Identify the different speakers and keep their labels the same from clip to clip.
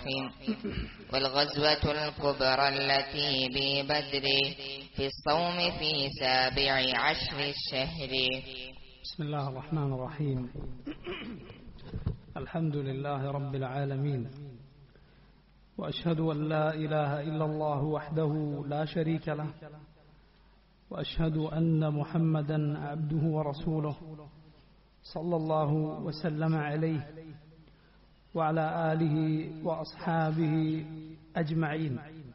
Speaker 1: الرحيم والغزوة الكبرى التي ببدر في الصوم في سابع عشر الشهر
Speaker 2: بسم الله الرحمن الرحيم الحمد لله رب العالمين وأشهد أن لا إله إلا الله وحده لا شريك له وأشهد أن محمدا عبده ورسوله صلى الله وسلم عليه وعلى آله وأصحابه أجمعين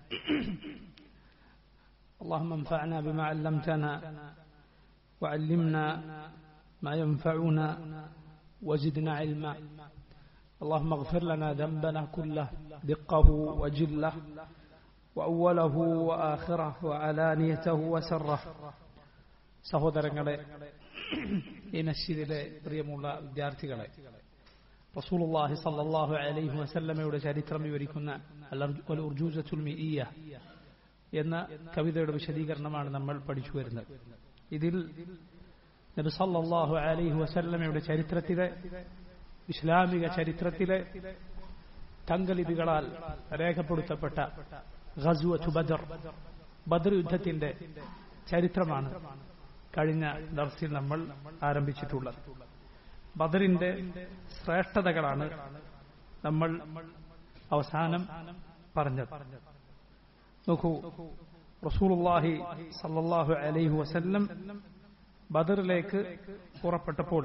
Speaker 2: اللهم انفعنا بما علمتنا وعلمنا ما ينفعنا وزدنا علما اللهم اغفر لنا ذنبنا كله دقه وجله وأوله وآخره وعلانيته وسره സഹോദരങ്ങളെ ഈ നശ്ശിദിലെ പ്രിയമുള്ള വിദ്യാർത്ഥികളെ റസൂലുള്ളാഹി സല്ലല്ലാഹു അലൈഹി വസല്ലമയുടെ ചരിത്രം വിവരിക്കുന്ന അൽ ഉർജൂസത്തുൽ മിഇയ്യ എന്ന കവിതയുടെ വിശദീകരണമാണ് നമ്മൾ പഠിച്ചു വരുന്നത് ഇതിൽ നബി സല്ലല്ലാഹു അലൈഹി വസല്ലമയുടെ ചരിത്രത്തിലെ ഇസ്ലാമിക ചരിത്രത്തിലെ തങ്കലിപികളാൽ രേഖപ്പെടുത്തപ്പെട്ട ഖസ്വത്തു ബദർ ബദർ യുദ്ധത്തിന്റെ ചരിത്രമാണ് കഴിഞ്ഞ ദർസിൽ നമ്മൾ ആരംഭിച്ചിട്ടുള്ളത് ബദറിന്റെ ശ്രേഷ്ഠതകളാണ് നമ്മൾ അവസാനം പറഞ്ഞത് നോക്കൂ റസൂലുള്ളാഹി സല്ലല്ലാഹു അലൈഹി വസല്ലം ബദറിലേക്ക് പുറപ്പെട്ടപ്പോൾ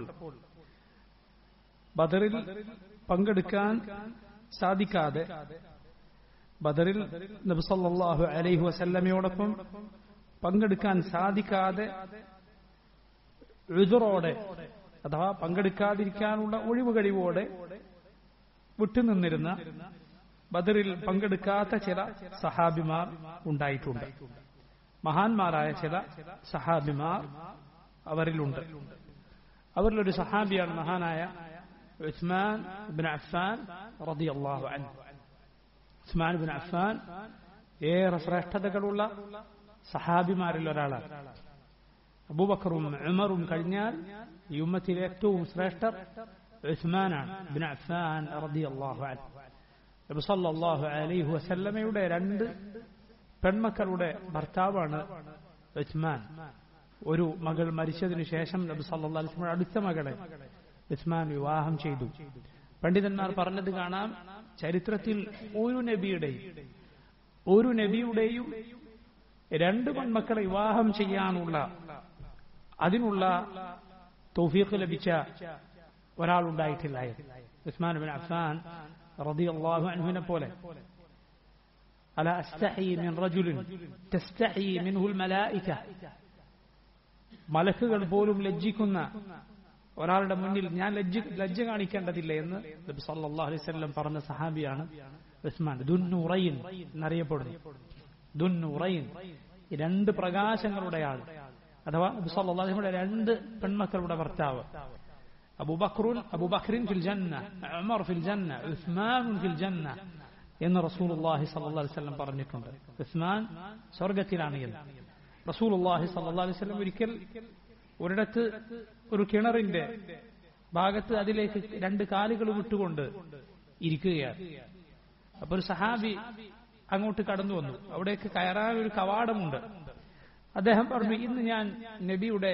Speaker 2: ബദറിൽ പങ്കെടുക്കാൻ സാധിക്കാതെ ബദറിൽ നബിസല്ലാഹു അലൈഹി വസല്ലമയോടൊപ്പം പങ്കെടുക്കാൻ സാധിക്കാതെ എഴുതറോടെ അഥവാ പങ്കെടുക്കാതിരിക്കാനുള്ള ഒഴിവ് കഴിവോടെ വിട്ടുനിന്നിരുന്ന ബദറിൽ പങ്കെടുക്കാത്ത ചില സഹാബിമാർ ഉണ്ടായിട്ടുണ്ട് മഹാന്മാരായ ചില സഹാബിമാർ അവരിലുണ്ട് അവരിലൊരു സഹാബിയാണ് മഹാനായ ഉസ്മാൻ ബിൻ അഫ്ഫാൻ റളിയല്ലാഹു അൻഹു ഉസ്മാൻ ബിൻ അഫ്ഫാൻ ഏറെ ശ്രേഷ്ഠതകളുള്ള സഹാബിമാരിൽ ഒരാളാണ് അബൂബക്കറും ഉമറും കഴിഞ്ഞാൽ ഈ ഉമ്മത്തിലെ ഏറ്റവും ശ്രേഷ്ഠർ ഉസ്മാനാണ് ബിൻ അഫ്ഫാൻ റളിയല്ലാഹു അൻഹു നബി സല്ലല്ലാഹു അലൈഹി വസല്ലമയുടെ രണ്ട് പെൺമക്കളുടെ ഭർത്താവാണ് ഉസ്മാൻ ഒരു മകൾ മരിച്ചതിനു ശേഷം നബി സല്ലല്ലാഹു അലൈഹി വസല്ലം അടുത്ത മകളെ ഉസ്മാൻ വിവാഹം ചെയ്തു പണ്ഡിതന്മാർ പറഞ്ഞത് കാണാം ചരിത്രത്തിൽ ഒരു നബിയുടെയും ഒരു നബിയുടെയും രണ്ട് പെൺമക്കളെ വിവാഹം ചെയ്യാനുള്ള അതിനുള്ള തൗഫീഖ് ലഭിച്ച ഒരാളുണ്ടായിട്ടില്ലായിരുന്നു ഉസ്മാൻ ബിൻ അഫ്ഫാൻ റളിയല്ലാഹു അൻഹുവിനെ പോലെ അല അസ്തഹി മിൻ റജുലിൻ തസ്തഹി മിൻഹുൽ മലായിക മലക്കുകൾ പോലും ലജ്ജിക്കുന്ന ഒരാളുടെ മുന്നിൽ ഞാൻ ലജ്ജ ലജ്ജ കാണിക്കേണ്ടതില്ല എന്ന് നബി സല്ലല്ലാഹു അലൈഹി വസല്ലം പറഞ്ഞ സഹാബിയാണ് ഉസ്മാൻ ദുന്നുറൈൻ എന്നറിയപ്പെടുന്നു ദുന്നുറൈൻ രണ്ട് പ്രകാശങ്ങളുടെ ആൾ അഥവാ നബി സല്ലല്ലാഹു അലൈഹി വസല്ലം രണ്ട് പെൺമക്കളുടെ ഭർത്താവ് അബൂബക്റുൻ അബൂബക്രിൻ ഫിൽ ജന്ന ഉമർ ഫിൽ ജന്ന ഉസ്മാൻ ഫിൽ ജന്ന എന്ന് റസൂലുള്ളാഹി സല്ലല്ലാഹു അലൈഹി വസല്ലം പറഞ്ഞിട്ടുണ്ട് ഉസ്മാൻ സ്വർഗ്ഗത്തിലാണ് എന്ന് റസൂലുള്ളാഹി സല്ലല്ലാഹു അലൈഹി വസല്ലം ഒരിക്കൽ ഒരിടത്ത് ഒരു കിണറിന്റെ ഭാഗത്ത് അതിലേക്ക് രണ്ട് കാലുകൾ വിട്ടുകൊണ്ട് ഇരിക്കുകയാണ് അപ്പൊ ഒരു സഹാബി അങ്ങോട്ട് കടന്നു വന്നു അവിടേക്ക് കയറാൻ ഒരു കവാടമുണ്ട് അദ്ദേഹം പറഞ്ഞു ഇന്ന് ഞാൻ നബിയുടെ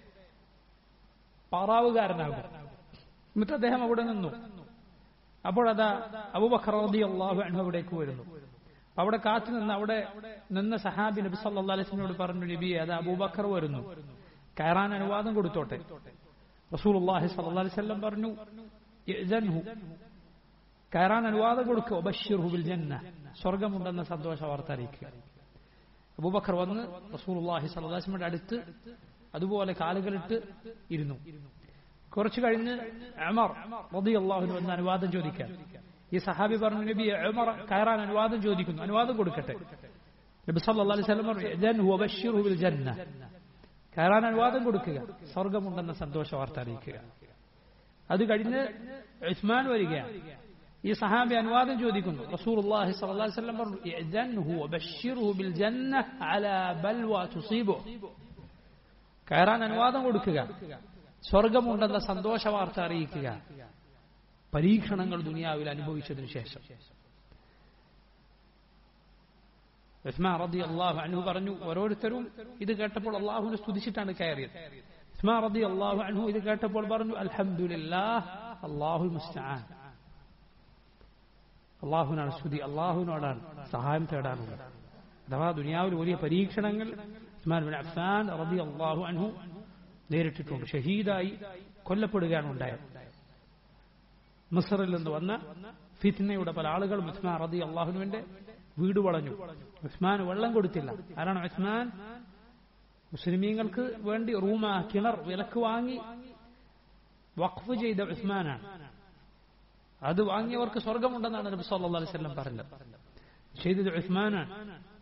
Speaker 2: പാറാവുകാരനാകും എന്നിട്ട് അദ്ദേഹം അവിടെ നിന്നു അപ്പോൾ അതാ അബൂബക്കർ റളിയല്ലാഹു അൻഹു അവിടേക്ക് വരുന്നു അവിടെ കാത്തു നിന്ന് അവിടെ നിന്ന സഹാബി നബി സല്ലല്ലാഹു അലൈഹി വസല്ലമയോട് പറഞ്ഞു നബിയെ അത് അബൂബക്കർ വരുന്നു കയറാൻ അനുവാദം കൊടുത്തോട്ടെ റസൂലുള്ളാഹി സ്വല്ലല്ലാഹു അലൈഹി വസല്ലം പറഞ്ഞു ഇഅ്സൻഹു കയറാൻ അനുവാദം കൊടുക്കുക ഒബശ്ശിർഹു ബിൽ ജന്ന സ്വർഗമുണ്ടെന്ന സന്തോഷ വാർത്ത അറിയിക്കുക അബൂബക്കർ വന്ന് റസൂലുള്ളാഹി സ്വല്ലല്ലാഹു അലൈഹി വസല്ലമയുടെ അടുത്ത് അതുപോലെ കാലുകളിട്ട് ഇരുന്നു കുറച്ചു കഴിഞ്ഞ് ഉമർ റളിയല്ലാഹു അൻഹു വന്ന് അനുവാദം ചോദിക്കാൻ ഈ സഹാബി പറഞ്ഞു നബി ഉമർ കയറാൻ അനുവാദം ചോദിക്കുന്നു അനുവാദം കൊടുക്കട്ടെ നബി സല്ലല്ലാഹു അലൈഹി വസല്ലം പറഞ്ഞു ഇഅ്സൻഹു വബശ്ശിർഹു ബിൽ ജന്ന കയറാൻ അനുവാദം കൊടുക്കുക സ്വർഗമുണ്ടെന്ന സന്തോഷ വാർത്ത അറിയിക്കുക അത് കഴിഞ്ഞ് ഉസ്മാൻ വരികയാണ് ഈ സഹാബി അനുവാദം ചോദിക്കുന്നു റസൂലുള്ളാഹി സ്വല്ലല്ലാഹു അലൈഹി വസല്ലം പറഞ്ഞു ഇഅ്സൻഹു വബശ്ശിർഹു ബിൽ ജന്ന അലാ ബൽവ തുസീബു കയറാൻ അനുവാദം കൊടുക്കുക സ്വർഗമുണ്ടെന്ന സന്തോഷ വാർത്ത അറിയിക്കുക പരീക്ഷണങ്ങൾ ദുനിയാവിൽ അനുഭവിച്ചതിനു ശേഷം ഉസ്മാൻ റതി അള്ളാഹു അൻഹു പറഞ്ഞു ഓരോരുത്തരും ഇത് കേട്ടപ്പോൾ അള്ളാഹുവിനെ സ്തുതിച്ചിട്ടാണ് കയറിയത് ഉസ്മാൻ റതി അള്ളാഹു അൻഹു ഇത് കേട്ടപ്പോൾ പറഞ്ഞു അൽഹംദുലില്ലാ അള്ളാഹുൽ മുസ്തആൻ അള്ളാഹുവിനാണ് സ്തുതി അള്ളാഹുവിനോടാണ് സഹായം തേടാനുള്ളത് അഥവാ ദുനിയാവിൽ വലിയ പരീക്ഷണങ്ങൾ ഉസ്മാൻ ബിൻ അഫ്സാൻ റബി അള്ളാഹു അൻഹു നേരിട്ടിട്ടുണ്ട് ഷഹീദായി കൊല്ലപ്പെടുകയാണ് ഉണ്ടായത് മിസറിൽ നിന്ന് വന്ന ഫിത്നയുടെ പല ആളുകളും ഉസ്മാൻ റതി അള്ളാഹുനുവിന്റെ വീട് വളഞ്ഞു ഉസ്മാൻ വെള്ളം കൊടുത്തില്ല ആരാണ് ഉസ്മാൻ മുസ്ലിമീങ്ങൾക്ക് വേണ്ടി റൂമ കിണർ വിലക്ക് വാങ്ങി വഖഫ് ചെയ്ത ഉസ്മാനാണ് അത് വാങ്ങിയവർക്ക് സ്വർഗമുണ്ടെന്നാണ് നബി സല്ലല്ലാഹു അലൈഹി വസല്ലം പറഞ്ഞത് ചെയ്തത് ഉസ്മാനാണ്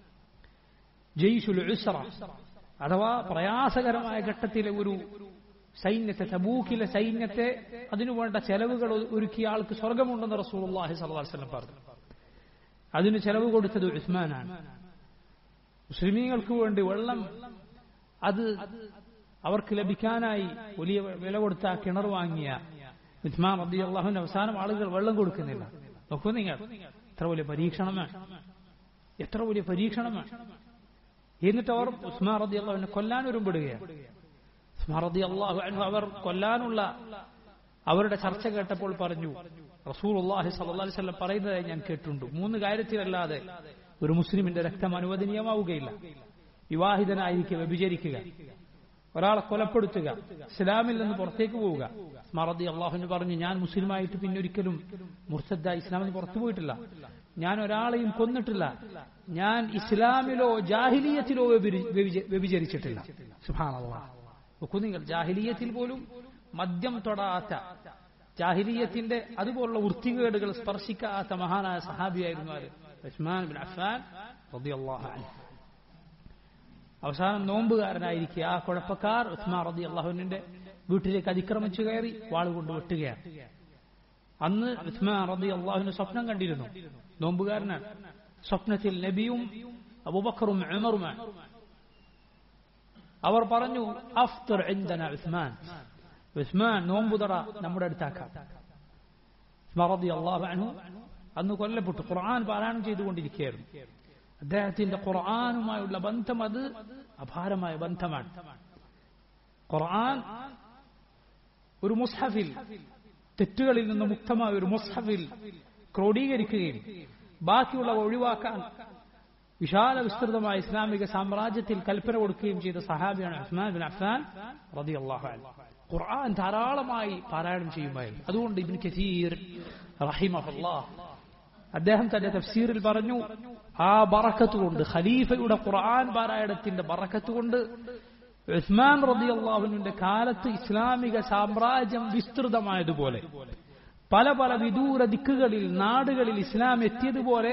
Speaker 2: ജയ്ഷുൽ ഉസ്ര അഥവാ പ്രയാസകരമായ ഘട്ടത്തിലെ ഒരു സൈന്യത്തെ തബൂക്കിലെ സൈന്യത്തെ അതിനുവേണ്ട ചെലവുകൾ ഒരുക്കിയ ആൾക്ക് സ്വർഗമുണ്ടെന്ന് റസൂലുള്ളാഹി സ്വല്ലല്ലാഹു അലൈഹി വസല്ലം പറഞ്ഞു അതിന് ചെലവ് കൊടുത്തത് ഉസ്മാനാണ് മുസ്ലിമീങ്ങൾക്ക് വേണ്ടി വെള്ളം അത് അവർക്ക് ലഭിക്കാനായി വലിയ വില കൊടുത്ത ആ കിണർ വാങ്ങിയ ഉസ്മാൻ റബ്ബി അള്ളാഹുവിന്റെ അവസാനം ആളുകൾ വെള്ളം കൊടുക്കുന്നില്ല നോക്കൂ നിങ്ങൾ എത്ര വലിയ പരീക്ഷണമാണ് എത്ര വലിയ പരീക്ഷണമാണ് എന്നിട്ട് അവർ ഉസ്മാൻ റബ്ബി അള്ളാഹുവിനെ കൊല്ലാൻ ഒരുമ്പെടുകയാണ് ഉസ്മാൻ റബ്ബി അള്ളാഹു അൻഹു അവർ കൊല്ലാനുള്ള അവരുടെ ചർച്ച കേട്ടപ്പോൾ പറഞ്ഞു റസൂൽ അള്ളാഹി സല്ലി വല്ലം പറയുന്നതായി ഞാൻ കേട്ടിട്ടുണ്ട് മൂന്ന് കാര്യത്തിലല്ലാതെ ഒരു മുസ്ലിമിന്റെ രക്തം അനുവദനീയമാവുകയില്ല വിവാഹിതനായിരിക്കുക വ്യഭിചരിക്കുക ഒരാളെ കൊലപ്പെടുത്തുക ഇസ്ലാമിൽ നിന്ന് പുറത്തേക്ക് പോവുക സ്മറദി അള്ളാഹുവിന് പറഞ്ഞു ഞാൻ മുസ്ലിമായിട്ട് പിന്നൊരിക്കലും മുർസദ്ദ ഇസ്ലാമിന് പുറത്തു പോയിട്ടില്ല ഞാൻ ഒരാളെയും കൊന്നിട്ടില്ല ഞാൻ ഇസ്ലാമിലോ ജാഹിലീയത്തിലോ വ്യഭിചരിച്ചിട്ടില്ല സുഹാനുള്ള നിങ്ങൾ ജാഹിലീയത്തിൽ പോലും മദ്യം തൊടാത്ത ജാഹിലീയത്തിന്റെ അതുപോലുള്ള വൃത്തികേടുകൾ സ്പർശിക്കാത്ത മഹാനായ സഹാബിയായിരുന്നു ആര് ഉസ്മാൻ ബിൻ അഫ്ഫാൻ റളിയല്ലാഹു അൻഹു അവസാനം നോമ്പുകാരനായിരിക്കെ ആ കുഴപ്പക്കാർ ഉസ്മാൻ റതി അള്ളാഹുവിന്റെ വീട്ടിലേക്ക് അതിക്രമിച്ചു കയറി വാളുകൊണ്ട് വെട്ടുകയാണ് അന്ന് ഉസ്മാൻ റതി അള്ളാഹുവിന് സ്വപ്നം കണ്ടിരുന്നു നോമ്പുകാരനാണ് സ്വപ്നത്തിൽ നബിയും അബുബക്കറും ഉമറുമാണ് അവർ പറഞ്ഞു അഫ്തർ എന്തന ഉസ്മാൻ ഉസ്മാൻ നോമ്പുതറ നമ്മുടെ അടുത്താക്കാം സ്മറതി അള്ളാഹു അനു അന്ന് കൊല്ലപ്പെട്ടു ഖുർആൻ പാരായണം ചെയ്തുകൊണ്ടിരിക്കുകയായിരുന്നു അദ്ദേഹത്തിന്റെ ഖുർആാനുമായുള്ള ബന്ധം അത് അപാരമായ ബന്ധമാണ് ഖുർആൻ ഒരു മുസ്ഹഫിൽ തെറ്റുകളിൽ നിന്ന് മുക്തമായ ഒരു മുസ്ഹഫിൽ ക്രോഡീകരിക്കുകയും ബാക്കിയുള്ളവ ഒഴിവാക്കാൻ വിശാല വിസ്തൃതമായ ഇസ്ലാമിക സാമ്രാജ്യത്തിൽ കൽപ്പന കൊടുക്കുകയും ചെയ്ത സഹാബിയാണ് ഉസ്മാൻ ബിൻ അഫ്സാൻ റതി അള്ളാഹു ഖുർആൻ ധാരാളമായി പാരായണം ചെയ്യുമായിരുന്നു അതുകൊണ്ട് ഇബിൻ കസീർ റഹിമഹുല്ലാഹ് അദ്ദേഹം തന്റെ തഫ്സീറിൽ പറഞ്ഞു ആ ബറക്കത്ത് കൊണ്ട് ഖലീഫയുടെ ഖുർആൻ പാരായണത്തിന്റെ ബറക്കത്ത് കൊണ്ട് ഉസ്മാൻ റബി അള്ളാഹുവിന്റെ കാലത്ത് ഇസ്ലാമിക സാമ്രാജ്യം വിസ്തൃതമായതുപോലെ പല പല വിദൂര ദിക്കുകളിൽ നാടുകളിൽ ഇസ്ലാം എത്തിയതുപോലെ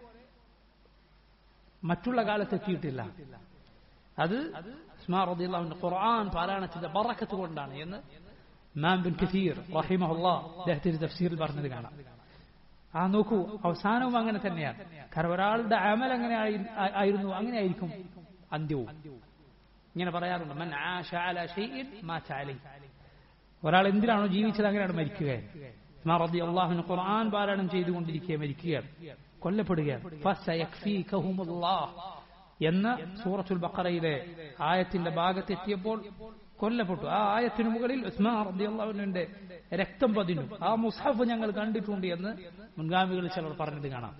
Speaker 2: മറ്റുള്ള കാലത്ത് എത്തിയിട്ടില്ല അത് ഉസ്മാൻ റബി അള്ളാഹുവിന്റെ ഖുർആൻ പാരായണത്തിന്റെ ബറക്കത്ത് കൊണ്ടാണ് എന്ന് മാം ബിൻ കസീർ റഹിമഹുല്ലാ അദ്ദേഹത്തിന്റെ തഫ്സീറിൽ പറഞ്ഞത് കാണാം ആ നോക്കൂ അവസാനവും അങ്ങനെ തന്നെയാണ് കാരണം ഒരാളുടെ അമൽ എങ്ങനെ ആയിരുന്നു അങ്ങനെ ആയിരിക്കും അന്ത്യവും ഇങ്ങനെ പറയാറുണ്ട് മൻ ആശ അല ഷൈഇൻ മാത അലൈഹി ഒരാൾ എന്തിനാണോ ജീവിച്ചത് അങ്ങനെയാണ് മരിക്കുക റതി അള്ളാഹുവിന് ഖുർആൻ പാരായണം ചെയ്തുകൊണ്ടിരിക്കുക മരിക്കുകയാണ് കൊല്ലപ്പെടുകയാണ് എന്ന സൂറത്തുൽ ബക്കറയിലെ ആയത്തിന്റെ ഭാഗത്തെത്തിയപ്പോൾ കൊല്ലപ്പെട്ടു ആ ആയത്തിനു മുകളിൽ ഉസ്മാൻ റബി അള്ളാഹുവിന്റെ രക്തം പതിഞ്ഞു ആ മുസാഫ് ഞങ്ങൾ കണ്ടിട്ടുണ്ട് എന്ന് മുൻഗാമികളിൽ ചിലർ പറഞ്ഞത് കാണാം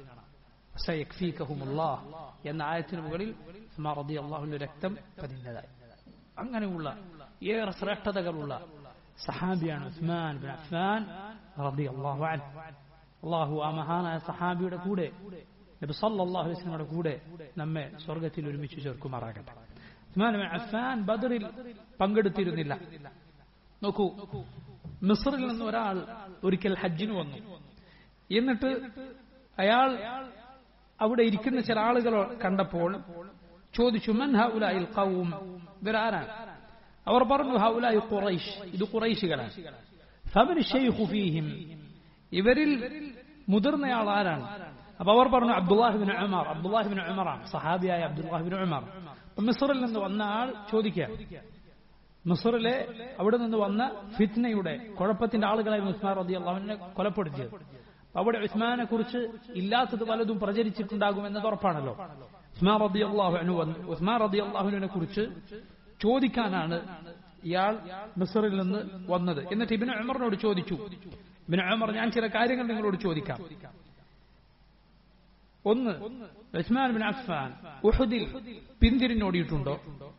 Speaker 2: എന്ന ആയത്തിനു മുകളിൽ ഉസ്മാൻ റബി അള്ളാഹുവിന്റെ രക്തം പതിഞ്ഞതായി അങ്ങനെയുള്ള ഏറെ ശ്രേഷ്ഠതകളുള്ള സഹാബിയാണ് ഉസ്മാൻ ബിൻ അഫ്ഫാൻ റബി അള്ളാഹു അള്ളാഹു ആ മഹാനായ സഹാബിയുടെ കൂടെ നബി സല്ലല്ലാഹു അലൈഹി വസല്ലമയുടെ കൂടെ നമ്മെ സ്വർഗത്തിൽ ഒരുമിച്ച് ചേർക്കുമാറാകട്ടെ ഉസ്മാൻ ബിൻ അഫ്ഫാൻ ബദറിൽ പങ്കെടുത്തിരുന്നില്ല നോക്കൂ മിസ്റിൽ നിന്ന് ഒരാൾ ഒരിക്കൽ ഹജ്ജിന് വന്നു എന്നിട്ട് അയാൾ അവിടെ ഇരിക്കുന്ന ചില ആളുകൾ കണ്ടപ്പോൾ ചോദിച്ചു മൻ ഹൗലായിൽ ഖൗം ഇവരാരാണ് അവർ പറഞ്ഞു ഹൗലായി ഖുറൈഷ് ഇത് ഖുറൈശികളാണ് ഫമൻ ഷെയ്ഖു ഫീഹിം ഇവരിൽ മുതിർന്നയാൾ ആരാണ് അപ്പൊ അവർ പറഞ്ഞു അബ്ദുല്ലാഹിബിൻ ഉമർ അബ്ദുല്ലാഹിബിൻ ഉമറാണ് സഹാബിയായ അബ്ദുല്ലാഹിബിൻ ഉമർ മിസറിൽ നിന്ന് വന്ന ആൾ ചോദിക്കുക മിസറിലെ അവിടെ നിന്ന് വന്ന ഫിത്നയുടെ കുഴപ്പത്തിന്റെ ആളുകളായിരുന്നു ഉസ്മാൻ റതി അള്ളാഹുവിനെ കൊലപ്പെടുത്തിയത് അവിടെ ഉസ്മാനെ കുറിച്ച് ഇല്ലാത്തത് പലതും പ്രചരിച്ചിട്ടുണ്ടാകും എന്നത് ഉറപ്പാണല്ലോ ഉസ്മാൻ റബി അള്ളാഹു അനു വന്നു ഉസ്മാൻ റബി അള്ളാഹുവിനെ കുറിച്ച് ചോദിക്കാനാണ് ഇയാൾ മിസറിൽ നിന്ന് വന്നത് എന്നിട്ട് ഇബിന് അമറിനോട് ചോദിച്ചു ഇബിന് അമർ ഞാൻ ചില കാര്യങ്ങൾ നിങ്ങളോട് ചോദിക്കാം ഒന്ന് ഉസ്മാൻ ബിൻ അഫ്ഫാൻ ഉഹുദിൽ പിന്തിരിഞ്ഞോടിയിട്ടുണ്ടോ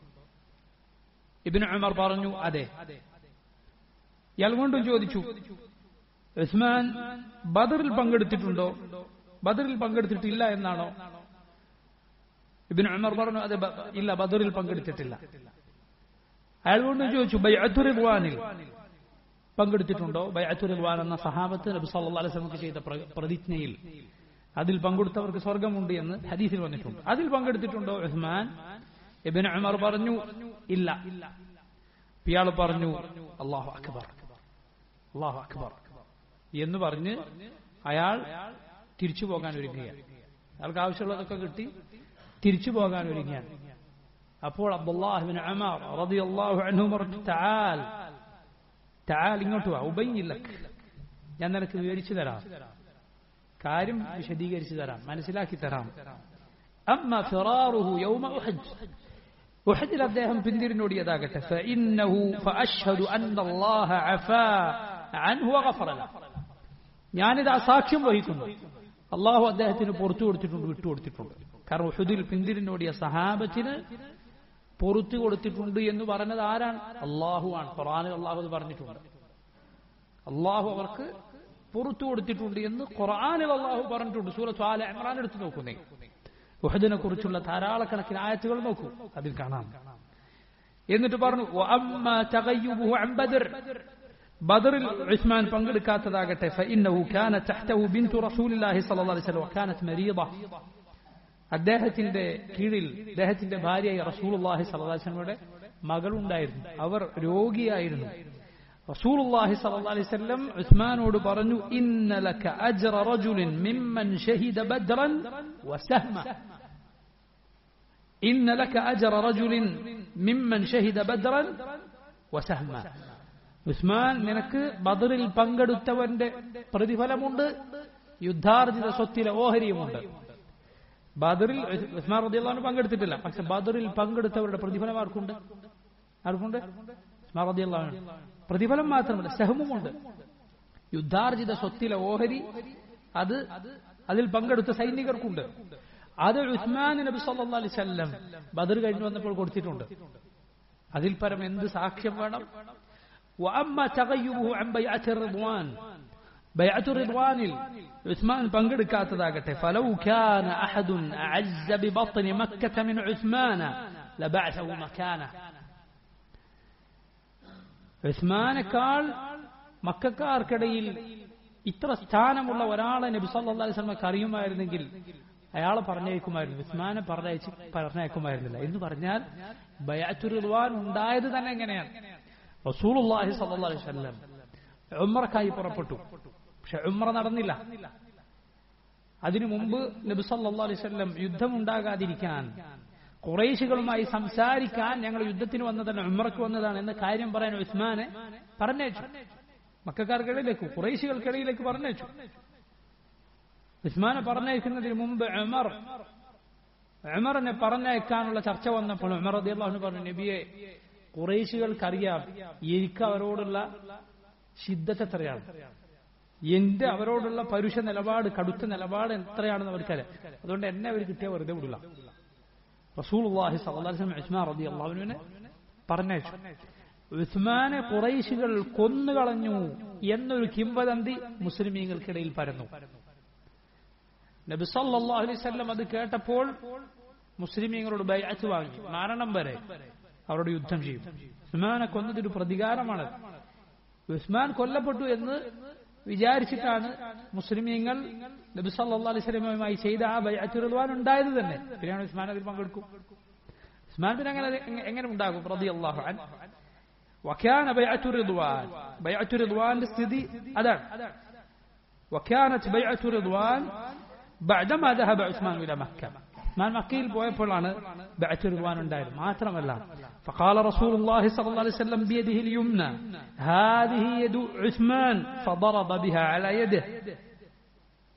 Speaker 2: ഇബിന് അമർ പറഞ്ഞു അതെ ഇയാൾ വീണ്ടും ചോദിച്ചു ഉസ്മാൻ ബദറിൽ പങ്കെടുത്തിട്ടുണ്ടോ ബദറിൽ പങ്കെടുത്തിട്ടില്ല എന്നാണോ ഇബിൻ ഉമർ പറഞ്ഞു അതെ ബ- ഇല്ല ബദറിൽ പങ്കെടുത്തിട്ടില്ല അയാൾ വീണ്ടും ചോദിച്ചു ബൈഅത്തു റിദ്വാനിൽ പങ്കെടുത്തിട്ടുണ്ടോ ബൈഅത്തു റിദ്വാൻ എന്ന സഹാബത്ത് നബി സല്ലല്ലാഹു അലൈഹി വസല്ലം ചെയ്ത പ്ര- പ്രതിജ്ഞയിൽ അതിൽ പങ്കെടുത്തവർക്ക് സ്വർഗമുണ്ട് എന്ന് ഹദീസിൽ വന്നിട്ടുണ്ട് അതിൽ പങ്കെടുത്തിട്ടുണ്ടോ ഉസ്മാൻ ഇബിൻ ഉമർ പറഞ്ഞു ഇല്ല ഇയാൾ പറഞ്ഞു അള്ളാഹു അക്ബർ അള്ളാഹു അക്ബർ എന്ന് പറഞ്ഞ് അയാൾ തിരിച്ചു പോകാൻ ഒരുങ്ങുകയാണ് അയാൾക്ക് ആവശ്യമുള്ളതൊക്കെ കിട്ടി തിരിച്ചു പോകാൻ ഒരുങ്ങിയാണ് അപ്പോൾ അബ്ദുല്ലാഹിബിൻ അമർ റളിയല്ലാഹു അൻഹു പറഞ്ഞു തആൽ തആൽ ഇങ്ങോട്ട് വാ ഉബയ്യില്ലക് ഞാൻ നിനക്ക് വിവരിച്ചു തരാം കാര്യം വിശദീകരിച്ചു തരാം മനസ്സിലാക്കി തരാം അമ്മ ഫിറാറുഹു യൗമ ഉഹദ് ഉഹദിൽ അദ്ദേഹം പിന്തിരിഞ്ഞോടിയതാകട്ടെ فإنه فأشهد أن الله عفا عنه وغفر له ഞാനിത് അസാക്ഷ്യം വഹിക്കുന്നു അള്ളാഹു അദ്ദേഹത്തിന് പുറത്തു കൊടുത്തിട്ടുണ്ട് വിട്ടുകൊടുത്തിട്ടുണ്ട് കാരണം ഉഹുദിൽ പിന്തിരിഞ്ഞോടിയ സഹാബത്തിന് പുറത്തു കൊടുത്തിട്ടുണ്ട് എന്ന് പറഞ്ഞത് ആരാണ് അള്ളാഹു ആണ് ഖുറാനിൽ അള്ളാഹു അത് പറഞ്ഞിട്ടുണ്ട് അള്ളാഹു അവർക്ക് പുറത്തു കൊടുത്തിട്ടുണ്ട് എന്ന് ഖുറാനിൽ അള്ളാഹു പറഞ്ഞിട്ടുണ്ട് സൂറത്ത് ആല ഇമ്രാൻ എടുത്ത് നോക്കുന്നേ ഉഹദിനെ കുറിച്ചുള്ള ധാരാളക്കണക്കിന് ആയത്തുകൾ നോക്കൂ അതിൽ കാണാം എന്നിട്ട് പറഞ്ഞു "വഅമ്മാ തഗയ്യുബുഹു അൻ ബദർ ബദറിൽ ഉസ്മാൻ പങ്കെടുക്കാത്തതാകട്ടെ فإنه كان تحته بنت رسول الله صلى الله عليه وسلم وكانت مريضة അദ്ദേഹത്തിന്റെ കീഴിൽ അദ്ദേഹത്തിന്റെ ഭാര്യയായ റസൂലുള്ളാഹി സ്വല്ലല്ലാഹി അലൈഹി വസല്ലമയുടെ മകളുണ്ടായിരുന്നു അവർ രോഗിയായിരുന്നു റസൂലുള്ളാഹി സ്വല്ലല്ലാഹി അലൈഹി വസല്ലം ഉസ്മാനോട് പറഞ്ഞു ഇന്ന ലക അജ്റ റജുലിൻ മിമ്മൻ ഷഹിദ ബദ്റൻ വസഹ്മ ഇന്ന ലക അജ്റ റജുലിൻ മിമ്മൻ ഷഹിദ ബദ്റൻ വസഹ്മ ഉസ്മാൻ നിനക്ക് ബദറിൽ പങ്കെടുത്തവന്റെ പ്രതിഫലമുണ്ട് യുദ്ധാർജിത സ്വത്തിലെ ഓഹരിയുമുണ്ട് ബദറിൽ ഉസ്മാൻ റദിയല്ലാഹു പങ്കെടുത്തിട്ടില്ല പക്ഷെ ബദറിൽ പങ്കെടുത്തവരുടെ പ്രതിഫലം ആർക്കുണ്ട് ആർക്കുണ്ട് ഉസ്മാൻ റദിയല്ലാഹു പ്രതിഫലം മാത്രമല്ല സഹമുമുണ്ട് യുദ്ധാർജിത സ്വത്തിലെ ഓഹരി അത് അതിൽ പങ്കെടുത്ത സൈനികർക്കുണ്ട് അത് ഉസ്മാൻ നബി സല്ലല്ലാഹു അലൈഹി വസല്ലം ബദർ കഴിഞ്ഞു വന്നപ്പോൾ കൊടുത്തിട്ടുണ്ട് അതിൽ പരം എന്ത് സാക്ഷ്യം വേണം وأما تغيبه عن بيعة الرضوان بيعة الرضوان عثمان പങ്കെടുക്കാത്തതാകട്ടെ فلو كان أحد أعز ببطن مكة من عثمان لبعثه مكانه ഉസ്മാനേക്കാൾ മക്കാർക്കിടയിൽ ഇത്ര സ്ഥാനമുള്ള ഒരാളെ നബി സല്ലല്ലാഹു അലൈഹി വസല്ലമക്ക് അറിയുമായിരുന്നെങ്കിൽ അയാളെ പറഞ്ഞേക്കുമായിരുന്നു ഉസ്മാനെ പറഞ്ഞയച്ച് പറഞ്ഞേക്കുമായിരുന്നില്ല എന്ന് പറഞ്ഞാൽ ബയാത്തുർ റിദ്വാൻ ഉണ്ടായത് തന്നെ എങ്ങനെയാണ് റസൂലുള്ളാഹി സല്ലല്ലാഹു അലൈഹി വസല്ലം ഉംറക്കായി പുറപ്പെട്ടു പക്ഷെ ഉംറ നടന്നില്ല അതിനു മുമ്പ് നബി സല്ലല്ലാഹു അലൈഹി വസല്ലം യുദ്ധം ഉണ്ടാകാതിരിക്കാൻ കുറേശികളുമായി സംസാരിക്കാൻ ഞങ്ങൾ യുദ്ധത്തിന് വന്നതാണ് ഉമ്രക്ക് വന്നതാണ് എന്ന കാര്യം പറയാൻ ഉസ്മാനെ പറഞ്ഞേച്ചു മക്കാർക്കിടയിലേക്ക് കുറേശികൾക്കിടയിലേക്ക് പറഞ്ഞേച്ചു ഉസ്മാനെ പറഞ്ഞയക്കുന്നതിന് മുമ്പ് ഉമർ ഉമറിനെ പറഞ്ഞയക്കാനുള്ള ചർച്ച വന്നപ്പോൾ ഉമർ അള്ളാഹു പറഞ്ഞു നബിയെ കുറേശികൾക്കറിയാം എനിക്ക് അവരോടുള്ള ശിദ്ധത്തെ എത്രയാണ് എന്റെ അവരോടുള്ള പരുഷ നിലപാട് കടുത്ത നിലപാട് എത്രയാണെന്ന് അവർക്കറിയാം അതുകൊണ്ട് എന്നെ അവർ കിട്ടിയ വെറുതെ വിടില്ല റസൂലുള്ളാഹി സ്വല്ലല്ലാഹു അലൈഹി വസല്ലം ഉസ്മാൻ റളിയല്ലാഹു അൻഹുവിനെ പറഞ്ഞയച്ചു ഉസ്മാനെ ഖുറൈശികൾ കൊന്നുകളഞ്ഞു എന്നൊരു കിംവദന്തി മുസ്ലിമീങ്ങൾക്കിടയിൽ പരന്നു നബി സല്ലല്ലാഹു അലൈഹി വസല്ലം അത് കേട്ടപ്പോൾ മുസ്ലിമീങ്ങളോട് ബൈഅത്ത് വാങ്ങി മരണം വരെ അവരോട് യുദ്ധം ചെയ്യും ഉസ്മാനെ കൊന്നതൊരു പ്രതികാരമാണ് ഉസ്മാൻ കൊല്ലപ്പെട്ടു എന്ന് വിചാരിച്ചിട്ടാണ് മുസ്ലിമീങ്ങൾ നബി സല്ലല്ലാഹു അലൈഹി വസല്ലമയുമായി ചെയ്ത ആ ബൈഅത്ത് റിദ്വാൻ ഉണ്ടായത് തന്നെ പിന്നെയാണ് ഉസ്മാൻ അതിൽ പങ്കെടുക്കും ഉസ്മാൻ പിന്നെ അങ്ങനെ എങ്ങനെ ഉണ്ടാകും റളിയല്ലാഹു അൻഹു وكان بيعة رضوان بيعة رضوان സ്ഥിതി അതാണ് وكانت بيعة رضوان بعدما ذهب عثمان إلى مكة عثمان മക്കയിൽ പോയപ്പോഴാണ് ബൈഅത്ത് റിദ്വാൻ ഉണ്ടായത് മാത്രമല്ല فقال رسول الله صلى الله عليه وسلم بيده اليمنى هذه يد عثمان فضرب بها على يده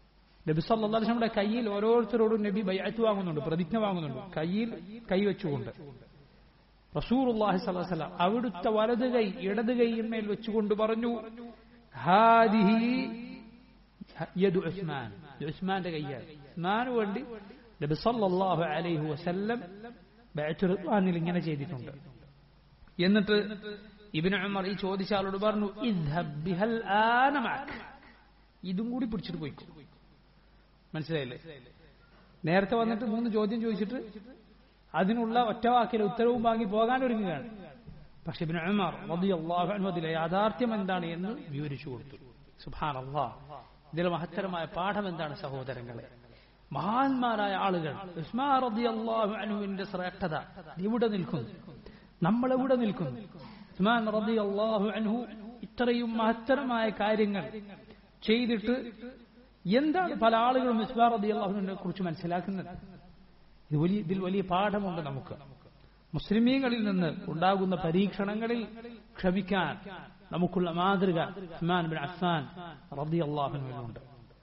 Speaker 2: നബി സല്ലാസ്ലമിയുടെ കയ്യിൽ ഓരോരുത്തരോടും നബി ബൈഅത്ത് വാങ്ങുന്നുണ്ട് പ്രതിജ്ഞ വാങ്ങുന്നുണ്ട് കയ്യിൽ കൈവച്ചുകൊണ്ട് റസൂറുല്ലാഹി സ്വല്ലം അവിടുത്തെ വലത് കൈ ഇടത് കൈയിന്മേൽ വെച്ചുകൊണ്ട് പറഞ്ഞു ഹാദിഹി യദു ഉസ്മാൻ ഇത് ഉസ്മാന്റെ കൈയാണ് ഉസ്മാന് വേണ്ടി നബി സല്ലല്ലാഹു അലൈഹി വസല്ലം ബൈഅത്ത് റിദ്വാനിൽ ഇങ്ങനെ ചെയ്തിട്ടുണ്ട് എന്നിട്ട് ഇബ്നു ഉമർ ഈ ചോദിച്ച ആളോട് പറഞ്ഞു ഇദ്ഹബ് ബിഹൽ ആന മഅക് ഇതും കൂടി പിടിച്ചിട്ട് പോയിക്കോ മനസ്സിലായില്ലേ നേരത്തെ വന്നിട്ട് മൂന്ന് ചോദ്യം ചോദിച്ചിട്ട് അതിനുള്ള ഒറ്റവാക്കിലെ ഉത്തരവും വാങ്ങി പോകാൻ ഒരുങ്ങുകയാണ് പക്ഷെ ഇബ്നു ഉമർ റളിയല്ലാഹു അൻഹു അതിലെ യാഥാർത്ഥ്യം എന്താണ് എന്ന് വിവരിച്ചു കൊടുത്തു സുബ്ഹാനല്ലാഹ് ഇതിലെ മഹത്തരമായ പാഠം എന്താണ് സഹോദരങ്ങളെ മഹാന്മാരായ ആളുകൾ ഉസ്മാ റളിയല്ലാഹു അൻഹുവിന്റെ ശ്രേഷ്ഠത ഇവിടെ നിൽക്കുന്നു നമ്മൾ എവിടെ നിൽക്കുന്നു ഉസ്മാൻ റളിയല്ലാഹു അൻഹു ഇത്രയും മഹത്തരമായ കാര്യങ്ങൾ ചെയ്തിട്ട് എന്താണ് പല ആളുകളും ഉസ്മാൻ റളിയല്ലാഹുവിനെ കുറിച്ച് മനസ്സിലാക്കുന്നത് ഇത് വലിയ ഇതിൽ വലിയ പാഠമുണ്ട് നമുക്ക് മുസ്ലിമീങ്ങളിൽ നിന്ന് ഉണ്ടാകുന്ന പരീക്ഷണങ്ങളിൽ ക്ഷമിക്കാൻ നമുക്കുള്ള മാതൃക ഉസ്മാൻ ബിൻ അഫ്സാൻ റളിയല്ലാഹുവിനുണ്ട്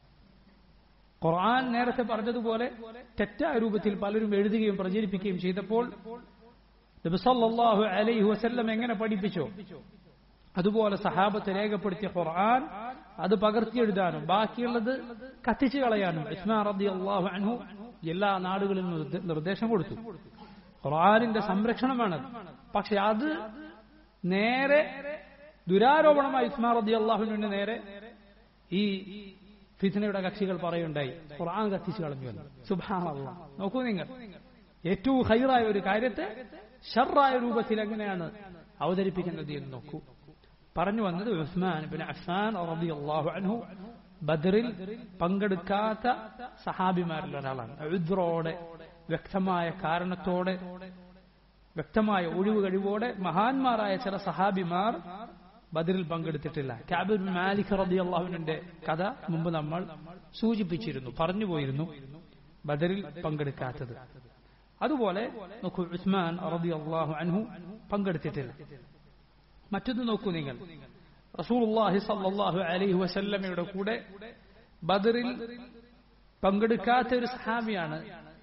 Speaker 2: ഖുർആൻ നേരത്തെ പറഞ്ഞതുപോലെ തെറ്റായ രൂപത്തിൽ പലരും എഴുതുകയും പ്രചരിപ്പിക്കുകയും ചെയ്തപ്പോൾ നബി സല്ലല്ലാഹു അലൈഹി വസല്ലം എങ്ങനെ പഠിപ്പിച്ചോ അതുപോലെ സഹാബത്ത് രേഖപ്പെടുത്തിയ ഖുർആൻ അത് പകർത്തിയെഴുതാനും ബാക്കിയുള്ളത് കത്തിച്ചു കളയാനും ഇസ്മാൻ റബി അള്ളാഹു അൻഹു എല്ലാ നാടുകളിലും നിർദ്ദ- നിർദ്ദേശം കൊടുത്തു ഖുർആനിന്റെ സംരക്ഷണമാണത് പക്ഷെ അത് നേരെ ദുരാരോപണമായി ഇസ്മാൻ റബി അള്ളാഹുവിന് നേരെ ഈ ഫിത്നയുടെ കക്ഷികൾ പറയുണ്ടായി ഖുർആൻ കത്തിച്ചു കളഞ്ഞു എന്ന് സുബാനല്ല നോക്കൂ നിങ്ങൾ ഏറ്റവും ഹൈറായ ഒരു കാര്യത്തെ ഷർറായ രൂപത്തിൽ എങ്ങനെയാണ് അവതരിപ്പിക്കുന്നത് എന്ന് നോക്കൂ പറഞ്ഞു വന്നത് ഉസ്മാൻ ബിൻ അഫ്സാൻ റളിയല്ലാഹു അൻഹു ബദറിൽ പങ്കെടുക്കാത്ത സഹാബിമാരിൽ ഒരാളാണ് ഉദ്രോടെ വ്യക്തമായ കാരണത്തോടെ വ്യക്തമായ ഒഴിവ് കഴിവോടെ മഹാന്മാരായ ചില സഹാബിമാർ ബദറിൽ പങ്കെടുത്തിട്ടില്ല കാബിർ മാലിക് റളിയല്ലാഹുവിന്റെ കഥ മുമ്പ് നമ്മൾ സൂചിപ്പിച്ചിരുന്നു പറഞ്ഞു പോയിരുന്നു ബദറിൽ പങ്കെടുക്കാത്തത് അതുപോലെ നോക്കൂ ഉസ്മാൻ റളിയല്ലാഹു അൻഹു പങ്കെടുത്തിട്ടില്ല മറ്റൊന്ന് നോക്കൂ നിങ്ങൾ റസൂലുള്ളാഹി സല്ലല്ലാഹു അലൈഹി വസല്ലമയുടെ കൂടെ ബദറിൽ പങ്കെടുക്കാത്ത ഒരു സഹാബിയാണ്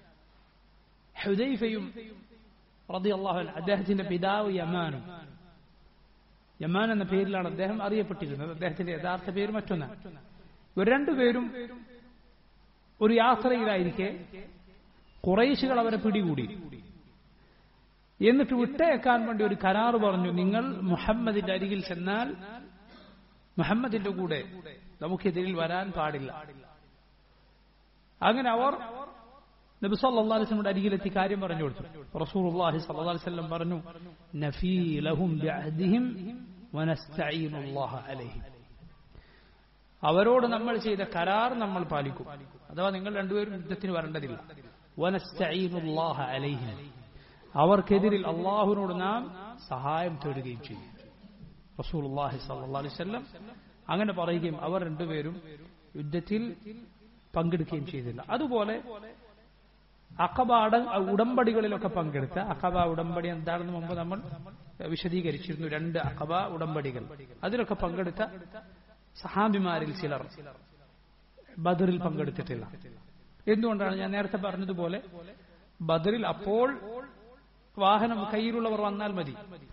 Speaker 2: ഹുദൈഫയും റളിയല്ലാഹു അൻഹു അദ്ദേഹത്തിന്റെ പിതാവ് യമാനും യമാൻ എന്ന പേരിലാണ് അദ്ദേഹം അറിയപ്പെട്ടിരുന്നത് അദ്ദേഹത്തിന്റെ യഥാർത്ഥ പേര് മറ്റൊന്നാണ് ഇവർ രണ്ടുപേരും ഒരു യാത്രയിലായിരിക്കെ കുറേശുകൾ അവരെ പിടികൂടി എന്നിട്ട് വിട്ടയക്കാൻ വേണ്ടി ഒരു കരാറ് പറഞ്ഞു നിങ്ങൾ മുഹമ്മദിന്റെ അരികിൽ ചെന്നാൽ മുഹമ്മദിന്റെ കൂടെ നമുക്കെതിരിൽ വരാൻ പാടില്ല അങ്ങനെ അവർ നബി സല്ലല്ലാഹു അലൈഹി വസല്ലമയുടെ അരികിലെത്തി കാര്യം പറഞ്ഞു കൊടുത്തു റസൂലുള്ളാഹി സ്വല്ലല്ലാഹു അലൈഹി വസല്ലം പറഞ്ഞു നഫീ ലഹും ബിഅഹദിഹിം വനസ്തഈനുല്ലാഹ അലൈഹിം അവരോട് നമ്മൾ ചെയ്ത കരാർ നമ്മൾ പാലിക്കും അഥവാ നിങ്ങൾ രണ്ടുപേരും യുദ്ധത്തിന് വരേണ്ടതില്ല വനസ്തഈനുല്ലാഹ അലൈഹിം അവർക്കെതിരിൽ അള്ളാഹുവിനോട് നാം സഹായം തേടുകയും ചെയ്യും റസൂലുള്ളാഹി സ്വല്ലല്ലാഹു അലൈഹി വസല്ലം അങ്ങനെ പറയുകയും അവർ രണ്ടുപേരും യുദ്ധത്തിൽ പങ്കെടുക്കുകയും ചെയ്തില്ല അതുപോലെ അഖബ അട- ഉടമ്പടികളിലൊക്കെ പങ്കെടുത്ത അഖബ ഉടമ്പടി എന്താണെന്ന് മുമ്പ് നമ്മൾ വിശദീകരിച്ചിരുന്നു രണ്ട് അഖബ ഉടമ്പടികൾ അതിലൊക്കെ പങ്കെടുത്ത സഹാബിമാരിൽ ചിലർ ബദറിൽ പങ്കെടുത്തിട്ടില്ല എന്തുകൊണ്ടാണ് ഞാൻ നേരത്തെ പറഞ്ഞതുപോലെ ബദറിൽ അപ്പോൾ വാഹനം കയ്യിലുള്ളവർ വന്നാൽ മതി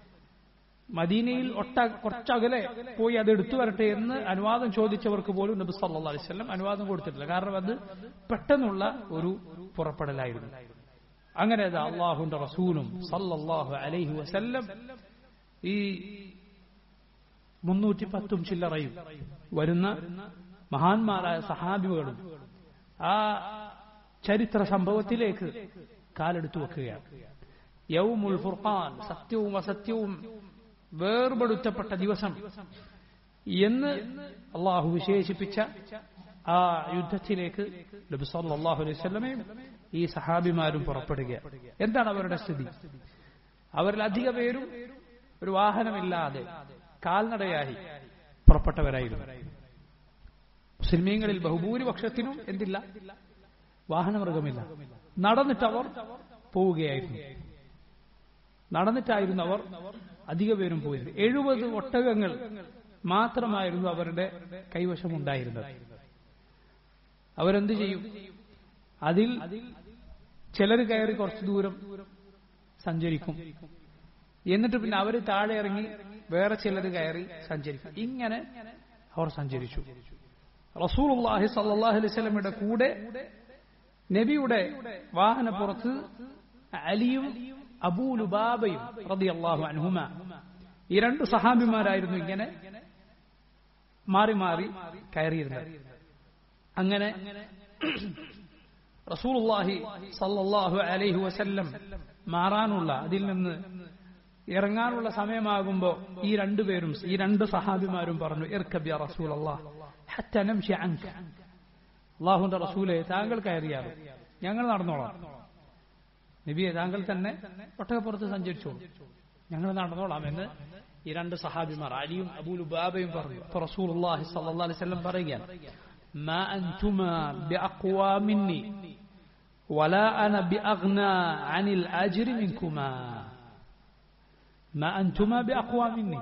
Speaker 2: മദീനയിൽ ഒട്ട കുറച്ചകലെ പോയി അത് എടുത്തു വരട്ടെ എന്ന് അനുവാദം ചോദിച്ചവർക്ക് പോലും നബി സല്ലല്ലാഹു അലൈഹി വസല്ലം അനുവാദം കൊടുത്തിട്ടില്ല കാരണം അത് പെട്ടെന്നുള്ള ഒരു പുറപ്പെടലായിരുന്നു അങ്ങനെ അത് അള്ളാഹുന്റെ റസൂലും സല്ലല്ലാഹു അലൈഹി വസല്ലം ഈ മുന്നൂറ്റി പത്തും ചില്ലറയും വരുന്ന മഹാന്മാരായ സഹാബികളും ആ ചരിത്ര സംഭവത്തിലേക്ക് കാലെടുത്തു വെക്കുകയാണ് യൗമുൽ ഫുർഖാൻ സത്യവും അസത്യവും വേർപെടുത്തപ്പെട്ട ദിവസം എന്ന് അള്ളാഹു വിശേഷിപ്പിച്ച ആ യുദ്ധത്തിലേക്ക് നബി സല്ലല്ലാഹു അലൈഹി വസല്ലമയും ഈ സഹാബിമാരും പുറപ്പെടുക എന്താണ് അവരുടെ സ്ഥിതി അവരിൽ അധിക പേരും ഒരു വാഹനമില്ലാതെ കാൽനടയായി പുറപ്പെട്ടവരായിരുന്നു മുസ്ലിമീങ്ങളിൽ ബഹുഭൂരിപക്ഷത്തിനും എന്തില്ല വാഹനമൃഗമില്ല നടന്നിട്ടവർ പോവുകയായിരുന്നു നടന്നിട്ടായിരുന്നു അവർ അധിക പേരും പോയത് എഴുപത് ഒട്ടകങ്ങൾ മാത്രമായിരുന്നു അവരുടെ കൈവശമുണ്ടായിരുന്നത് അവരെന്ത് ചെയ്യും അതിൽ ചിലർ കയറി കുറച്ചു ദൂരം സഞ്ചരിക്കും എന്നിട്ട് പിന്നെ അവർ താഴെ ഇറങ്ങി വേറെ ചിലർ കയറി സഞ്ചരിക്കും ഇങ്ങനെ അവർ സഞ്ചരിച്ചു റസൂലുള്ളാഹി സല്ലല്ലാഹു അലൈഹി വസല്ലമയുടെ കൂടെ നബിയുടെ വാഹനപ്പുറത്ത് അലിയും അബൂലുബാബയും റളിയല്ലാഹു അൻഹുമ ഈ രണ്ട് സഹാബിമാരായിരുന്നു ഇങ്ങനെ മാറി മാറി കയറിയിരുന്നത് അങ്ങനെ റസൂലുള്ളാഹി സല്ലല്ലാഹു അലൈഹി വസല്ലം മാറാനുള്ള അതിൽ നിന്ന് ഇറങ്ങാനുള്ള സമയമാകുമ്പോ ഈ രണ്ടുപേരും ഈ രണ്ട് സഹാബിമാരും പറഞ്ഞു ഇർക്കബ് യാ റസൂലല്ലാഹ് ഹത്ത നംശി അൻക അള്ളാഹുന്റെ റസൂലെ താങ്കൾ കയറിയാൽ ഞങ്ങൾ നടന്നോളാം നബിയെ താങ്കൾ തന്നെ ഒട്ടകപ്പുറത്ത് സഞ്ചരിച്ചോളൂ ഞങ്ങൾ നടന്നോളാം എന്ന് ഈ രണ്ട് സഹാബിമാർ അലിയും അബൂലുബാബയും പറഞ്ഞു അപ്പൊ റസൂലുള്ളാഹി സ്വല്ലല്ലാഹു അലൈഹി വസല്ലം പറയുകയാണ് ما أنتما بأقوى مني ولا أنا بأغنى عن الأجر منكما ما أنتما بأقوى مني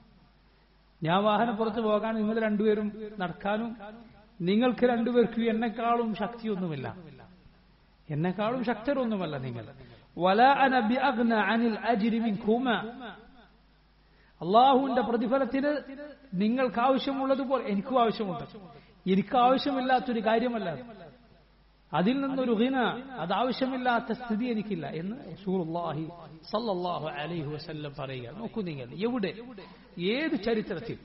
Speaker 2: ഞാൻ വാഹനപ്പുറത്ത് പോകാൻ നിങ്ങൾ രണ്ടുപേരും നടക്കാനും നിങ്ങൾക്ക് രണ്ടുപേർക്കും എന്നെക്കാളും ശക്തിയൊന്നുമില്ല എന്നെക്കാളും ശക്തരൊന്നുമല്ല നിങ്ങൾ വല അനബി അഗ്ന അനിൽ അജിരി മിൻകുമ അള്ളാഹുവിന്റെ പ്രതിഫലത്തിന് നിങ്ങൾക്ക് ആവശ്യമുള്ളതുപോലെ എനിക്കും ആവശ്യമുണ്ട് എനിക്ക് ആവശ്യമില്ലാത്തൊരു കാര്യമല്ല അത്. അതിൽ നിന്നൊരു ഹിന അത് ആവശ്യമില്ലാത്ത സ്ഥിതി എനിക്കില്ല എന്ന് റസൂലുള്ളാഹി സല്ലല്ലാഹു അലൈഹി വസല്ലം പറയുക നോക്കൂ നിങ്ങൾ എവിടെ ഏത് ചരിത്രത്തിൽ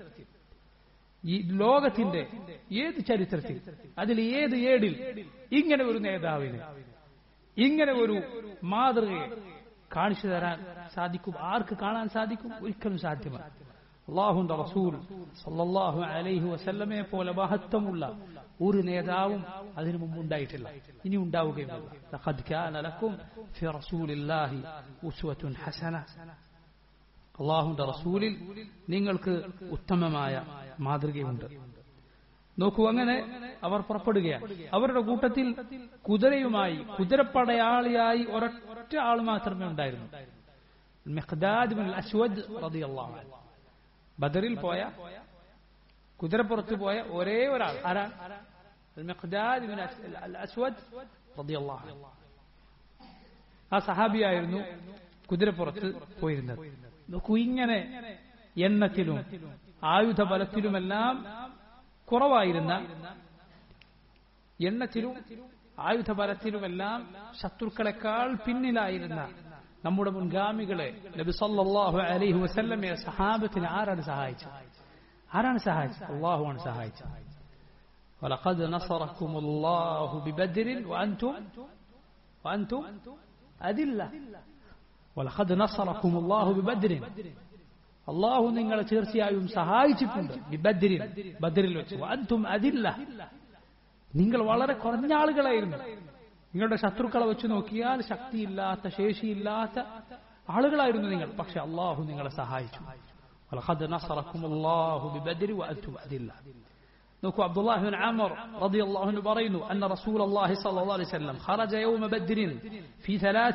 Speaker 2: ഈ ലോകത്തിന്റെ ഏത് ചരിത്രത്തിൽ അതിൽ ഏത് ഏടിൽ ഇങ്ങനെ ഒരു നേതാവിന് ഇങ്ങനെ ഒരു മാതൃകയെ കാണിച്ചു തരാൻ സാധിക്കും ആർക്ക് കാണാൻ സാധിക്കും ഒരിക്കലും സാധ്യമല്ല അള്ളാഹുന്റെ റസൂൽ സല്ലല്ലാഹു അലൈഹി വസല്ലമയെ പോലെ മഹത്വമുള്ള ഒരു നേതാവും അതിനു മുമ്പ് ഉണ്ടായിട്ടില്ല ഇനി ഉണ്ടാവുകയുമില്ല ലഖദ് കാന ലക്കും ഫി റസൂലില്ലാഹി ഉസ്വത്തുൻ ഹസന അള്ളാഹുന്റെ റസൂലിൽ നിങ്ങൾക്ക് ഉത്തമമായ മാതൃകയുണ്ട് നോക്കൂ അങ്ങനെ അവർ പുറപ്പെടുകയാണ് അവരുടെ കൂട്ടത്തിൽ കുതിരയുമായി കുതിരപ്പടയാളിയായി ഒരൊറ്റ ആൾ മാത്രമേ ഉണ്ടായിരുന്നു മെഹ്ദാദ് ബിൻ അസ്വദ് റളിയല്ലാഹു അൻഹു ബദറിൽ പോയ കുതിരപ്പുറത്ത് പോയ ഒരേ ഒരാൾ ആരാ മെഹ്ദാദ് ബിൻ അസ്വദ് റളിയല്ലാഹു അൻഹു ആ സഹാബിയായിരുന്നു കുതിരപ്പുറത്ത് പോയിരുന്നത് നോക്കൂ ഇങ്ങനെ എണ്ണത്തിലും ആയുധ ബലത്തിലുമെല്ലാം കുറവായിരുന്ന എണ്ണത്തിലും ആയുധ ബലത്തിലുമെല്ലാം ശത്രുക്കളെക്കാൾ പിന്നിലായിരുന്ന നമ്മുടെ മുൻഗാമികളെ നബി സല്ലല്ലാഹു അലൈഹി വസല്ലമയെ സഹാബത്തിന് ആരാണ് സഹായിച്ചത് ആരാണ് സഹായിച്ചത് അള്ളാഹുവാണ് സഹായിച്ചത് ولقد نصركم الله ببدر وأنتم وأنتم أذلة ولقد نصركم الله ببدر അള്ളാഹു നിങ്ങളെ തീർച്ചയായും സഹായിച്ചിട്ടുണ്ട് ബിബദ്രിൻ ബദ്രിൽ വെച്ച് അന്തും അതില്ല നിങ്ങൾ വളരെ കുറഞ്ഞ ആളുകളായിരുന്നു നിങ്ങളുടെ ശത്രുക്കളെ വെച്ച് നോക്കിയാൽ ശക്തിയില്ലാത്ത ശേഷിയില്ലാത്ത ആളുകളായിരുന്നു നിങ്ങൾ പക്ഷെ അള്ളാഹു നിങ്ങളെ സഹായിച്ചു ولقد نصركم الله ببدر وأنتم أذلة നോക്കൂ അബ്ദുല്ലാഹി ബിൻ അമർ റളിയല്ലാഹു അൻഹു പറയുന്നു അന്ന റസൂലുള്ളാഹി സ്വല്ലല്ലാഹു അലൈഹി വസല്ലം ഖറജ യൗമ ബദ്രിൻ ഫീ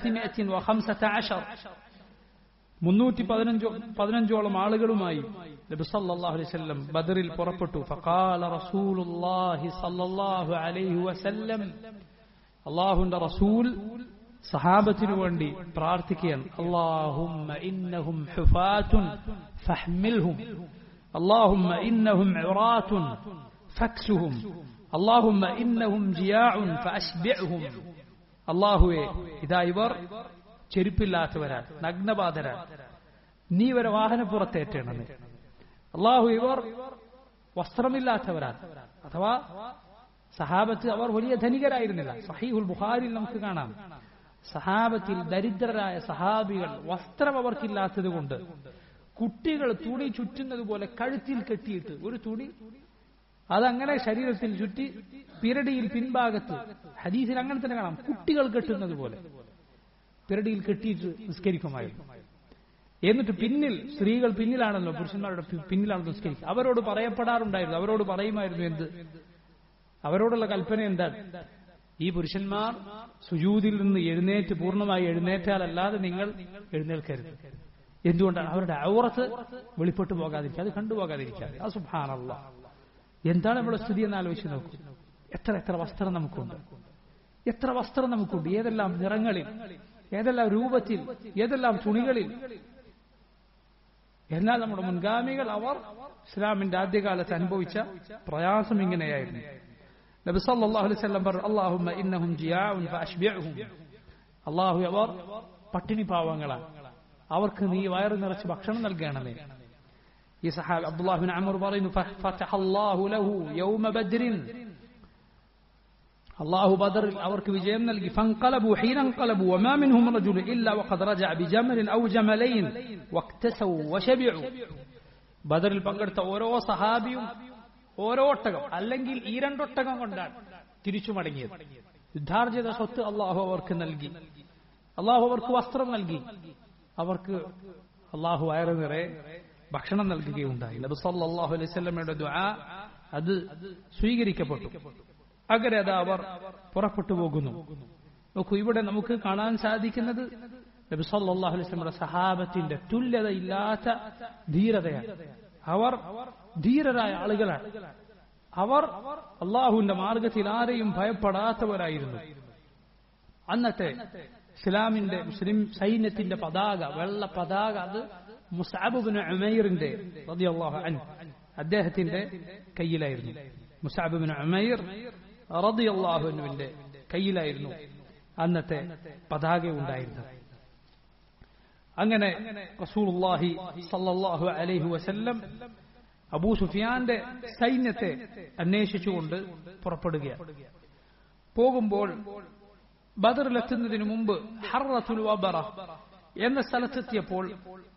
Speaker 2: 315 മുന്നൂറ്റി പതിനഞ്ചോ പതിനഞ്ചോളം ആളുകളുമായി നബി സല്ലല്ലാഹു അലൈഹി വസല്ലം ബദറിൽ പുറപ്പെട്ടു ഫഖാല റസൂലുള്ളാഹി സല്ലല്ലാഹു അലൈഹി വസല്ലം അല്ലാഹുവിന്റെ റസൂൽ സഹാബത്തിനു വേണ്ടി പ്രാർത്ഥിക്കുകയാണ് അല്ലാഹുമ്മ ഇന്നഹും ഹുഫാത്തുൻ ഫഹ്മിൽഹും اللهم إنهم عراة فاكسهم اللهم إنهم جياع فأشبعهم الله إذا ഇവർ ചെരുപ്പില്ലാത്തവരാണ് നഗ്നബാധരാണ് നീ ഇവരെ വാഹനപ്പുറത്തേറ്റണമേ അള്ളാഹു ഇവർ വസ്ത്രമില്ലാത്തവരാണ് അഥവാ സഹാബത്ത് അവർ വലിയ ധനികരായിരുന്നില്ല സഹീഹുൽ ബുഖാരിൽ നമുക്ക് കാണാം സഹാബത്തിൽ ദരിദ്രരായ സഹാബികൾ വസ്ത്രം അവർക്കില്ലാത്തത് കൊണ്ട് കുട്ടികൾ തുണി ചുറ്റുന്നത് പോലെ കഴുത്തിൽ കെട്ടിയിട്ട് ഒരു തുണി അതങ്ങനെ ശരീരത്തിൽ ചുറ്റി പിരടിയിൽ പിൻഭാഗത്ത് ഹദീസിൽ അങ്ങനെ തന്നെ കാണാം കുട്ടികൾ കെട്ടുന്നത് പോലെ പിരടിയിൽ കെട്ടിയിട്ട് നിസ്കരിക്കുമായിരുന്നു എന്നിട്ട് പിന്നിൽ സ്ത്രീകൾ പിന്നിലാണല്ലോ പുരുഷന്മാരുടെ പിന്നിലാണ് നിസ്കരിക്കുക അവരോട് പറയപ്പെടാറുണ്ടായിരുന്നു അവരോട് പറയുമായിരുന്നു എന്ത് അവരോടുള്ള കൽപ്പന എന്താണ് ഈ പുരുഷന്മാർ സുജൂതിൽ നിന്ന് എഴുന്നേറ്റ് പൂർണ്ണമായി എഴുന്നേറ്റാലല്ലാതെ നിങ്ങൾ എഴുന്നേൽക്കരുത് എന്തുകൊണ്ടാണ് അവരുടെ ഔറത്ത് വെളിപ്പെട്ടു പോകാതിരിക്കുക അത് കണ്ടുപോകാതിരിക്കാതെ ആ സുഭാനല്ല എന്താണ് നമ്മുടെ സ്ഥിതി എന്ന് ആലോചിച്ച് നോക്കൂ എത്ര എത്ര വസ്ത്രം നമുക്കുണ്ട് എത്ര വസ്ത്രം നമുക്കുണ്ട് ഏതെല്ലാം നിറങ്ങളിൽ ഏതെല്ലാം രൂപത്തിൽ ഏതെല്ലാം തുണികളിൽ എന്നാൽ നമ്മുടെ മുൻഗാമികൾ അവർ ഇസ്ലാമിന്റെ ആദ്യകാലത്ത് അനുഭവിച്ച പ്രയാസം ഇങ്ങനെയായിരുന്നു നബി സല്ലല്ലാഹു അലൈഹി വസല്ലം പറഞ്ഞു അല്ലാഹുമ്മ ഇന്നഹും ജിയാഉൻ ഫഅശ്ബിഉഹും അല്ലാഹു അവർ പട്ടിണി പാവങ്ങളാണ് അവർക്ക് നീ വയറ് നിറച്ച് ഭക്ഷണം നൽകണമേ ഈ സഹാബ് അബ്ദുല്ലാഹിബിൻ അമർ പറയുന്നു ഫതഹല്ലാഹു ലഹു യൗമ ബദ്രിൻ അള്ളാഹു ബദറിൽ അവർക്ക് വിജയം നൽകി ഫൻഖലബു ഹീനൻഖലബു വമാ മിൻഹും റജുലു ഇല്ലാ വഖദ് റജഅ ബിജമലിൻ ഔ ജമലൈൻ വക്തസൗ വശബിഉ ബദറിൽ പങ്കെടുത്ത ഓരോ സഹാബിയും ഓരോ ഒട്ടകം അല്ലെങ്കിൽ ഈ രണ്ടൊട്ടകം കൊണ്ടാണ് തിരിച്ചു മടങ്ങിയത് യുദ്ധാർജിത സ്വത്ത് അള്ളാഹു അവർക്ക് നൽകി അള്ളാഹു അവർക്ക് വസ്ത്രം നൽകി അവർക്ക് അള്ളാഹു വയറ് നിറയെ ഭക്ഷണം നൽകുകയുണ്ടായി നബി സല്ലല്ലാഹു അലൈഹി വസല്ലമയുടെ ദുആ അത് സ്വീകരിക്കപ്പെട്ടു അങ്ങനെ അത് അവർ പുറപ്പെട്ടു പോകുന്നു നോക്കൂ ഇവിടെ നമുക്ക് കാണാൻ സാധിക്കുന്നത് നബി സല്ലല്ലാഹു അലൈഹി വസല്ലമയുടെ സഹാബത്തിന്റെ തുല്യതയില്ലാത്ത ധീരതയാണ് അവർ ധീരരായ ആളുകളാണ് അവർ അള്ളാഹുവിന്റെ മാർഗത്തിൽ ആരെയും ഭയപ്പെടാത്തവരായിരുന്നു അന്നത്തെ ഇസ്ലാമിന്റെ മുസ്ലിം സൈന്യത്തിന്റെ പതാക വെള്ള പതാക അത് മുസാബുബിന് ഉമൈറിന്റെ റളിയല്ലാഹു അൻഹു അദ്ദേഹത്തിന്റെ കയ്യിലായിരുന്നു മുസാബുബിന് ഉമൈർ റളിയല്ലാഹു അൻഹുവിന്റെ കയ്യിലായിരുന്നു അന്നത്തെ പതാക ഉണ്ടായിരുന്നത് അങ്ങനെ റസൂലുള്ളാഹി സല്ലല്ലാഹു അലൈഹി വസല്ലം അബൂ സുഫിയാന്റെ സൈന്യത്തെ അന്വേഷിച്ചുകൊണ്ട് പുറപ്പെടുകയാണ് പോകുമ്പോൾ ബദറിലെത്തുന്നതിന് മുമ്പ് ഹറത്തുൽ വബറ എന്ന സ്ഥലത്തെത്തിയപ്പോൾ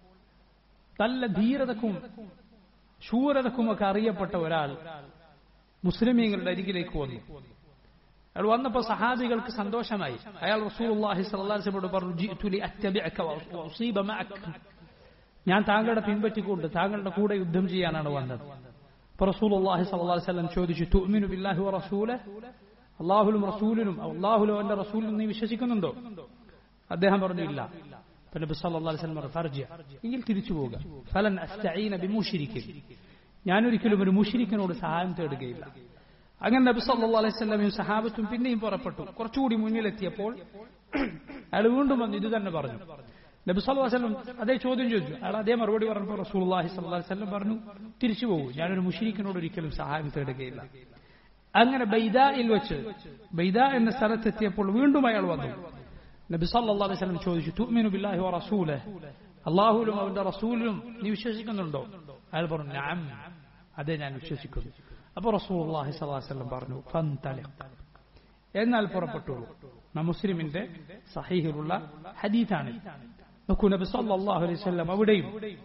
Speaker 2: നല്ല ധീരതക്കും ശൂരതക്കുമൊക്കെ അറിയപ്പെട്ട ഒരാൾ മുസ്ലിമീങ്ങളുടെ അരികിലേക്ക് വന്നു അയാൾ വന്നപ്പോൾ സഹാബികൾക്ക് സന്തോഷമായി അയാൾ റസൂലുള്ളാഹി സ്വല്ലല്ലാഹു അലൈഹി വസല്ലം പറഞ്ഞു ജിഅ്തു ലി അത്തബിഅക വഅസീബ മഅക ഞാൻ താങ്കളുടെ പിൻപറ്റിക്കൊണ്ട് താങ്കളുടെ കൂടെ യുദ്ധം ചെയ്യാനാണ് വന്നത് അപ്പോൾ റസൂലുള്ളാഹി സ്വല്ലല്ലാഹു അലൈഹി വസല്ലം ചോദിച്ചു തുഅ്മിനു ബില്ലാഹി വറസൂലിഹി അള്ളാഹുലും റസൂലിനും അള്ളാഹുലും അവന്റെ റസൂലിനും നീ വിശ്വസിക്കുന്നുണ്ടോ അദ്ദേഹം പറഞ്ഞു ഇല്ല അപ്പോൾ നബി സല്ലല്ലാഹു അലൈഹി വസല്ലം പറഞ്ഞു ഫർജിയ എങ്കിൽ തിരിച്ചു പോവുക ഫലൻ അസ്തഈന ബിമുശ്രിക്കിൻ ഞാൻ ഒരിക്കലും ഒരു മുഷിരിക്കനോട് സഹായം തേടുകയില്ല അങ്ങനെ നബി സല്ലല്ലാഹു അലൈഹി വസല്ലമയും സഹാബത്തും പിന്നെയും പുറപ്പെട്ടു കുറച്ചുകൂടി മുന്നിലെത്തിയപ്പോൾ അയാൾ വീണ്ടും വന്ന് ഇത് തന്നെ പറഞ്ഞു നബി സല്ലല്ലാഹു അലൈഹി വസല്ലം അതേ ചോദ്യം ചോദിച്ചു അയാൾ അതേ മറുപടി പറഞ്ഞപ്പോൾ റസൂലുള്ളാഹി സ്വല്ലല്ലാഹു അലൈഹി വസല്ലം പറഞ്ഞു തിരിച്ചു പോകും ഞാനൊരു മുഷിരിക്കനോട് ഒരിക്കലും സഹായം തേടുകയില്ല അങ്ങനെ ബൈദായിൽ വെച്ച് ബൈദ എന്ന സ്ഥലത്തെത്തിയപ്പോൾ വീണ്ടും അയാൾ വന്നു നബി സല്ലല്ലാഹു അലൈഹി വസല്ലം ചോദിച്ചു തുഅ്മിനു ബില്ലാഹി വറസൂലിഹി അള്ളാഹുലും അവന്റെ റസൂലിലും നീ വിശ്വസിക്കുന്നുണ്ടോ അയാൾ പറഞ്ഞു നഅം അതെ ഞാൻ വിശ്വസിക്കുന്നു അപ്പോൾ റസൂലുള്ളാഹി സ്വല്ലല്ലാഹു അലൈഹി വസല്ലം പറഞ്ഞു ഫന്തലിഖ് എന്നാൽ പുറപ്പെട്ടുള്ളൂ മുസ്ലിമിന്റെ സഹീഹിലുള്ള ഹദീഥാണ് നോക്കൂ നബി സല്ലല്ലാഹു അലൈഹി വസല്ലം അവിടെയും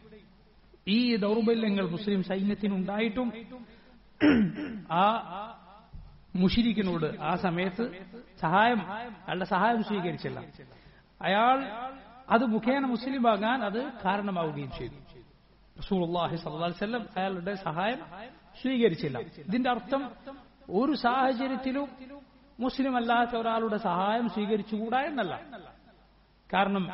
Speaker 2: ഈ ദൗർബല്യങ്ങൾ മുസ്ലിം സൈന്യത്തിനുണ്ടായിട്ടും ആ മുഷിരിക്കിനോട് ആ സമയത്ത് സഹായം അയാളുടെ സഹായം സ്വീകരിച്ചില്ല അയാൾ അത് മുഖേന മുസ്ലിമാകാൻ അത് കാരണമാവുകയും ചെയ്തു റസൂലുള്ളാഹി സ്വല്ലല്ലാഹു അലൈഹി വസല്ലം അയാളുടെ സഹായം സ്വീകരിച്ചില്ല ഇതിന്റെ അർത്ഥം ഒരു സാഹചര്യത്തിലും മുസ്ലിം അല്ലാത്ത ഒരാളുടെ സഹായം സ്വീകരിച്ചുകൂടാ എന്നല്ല കാരണം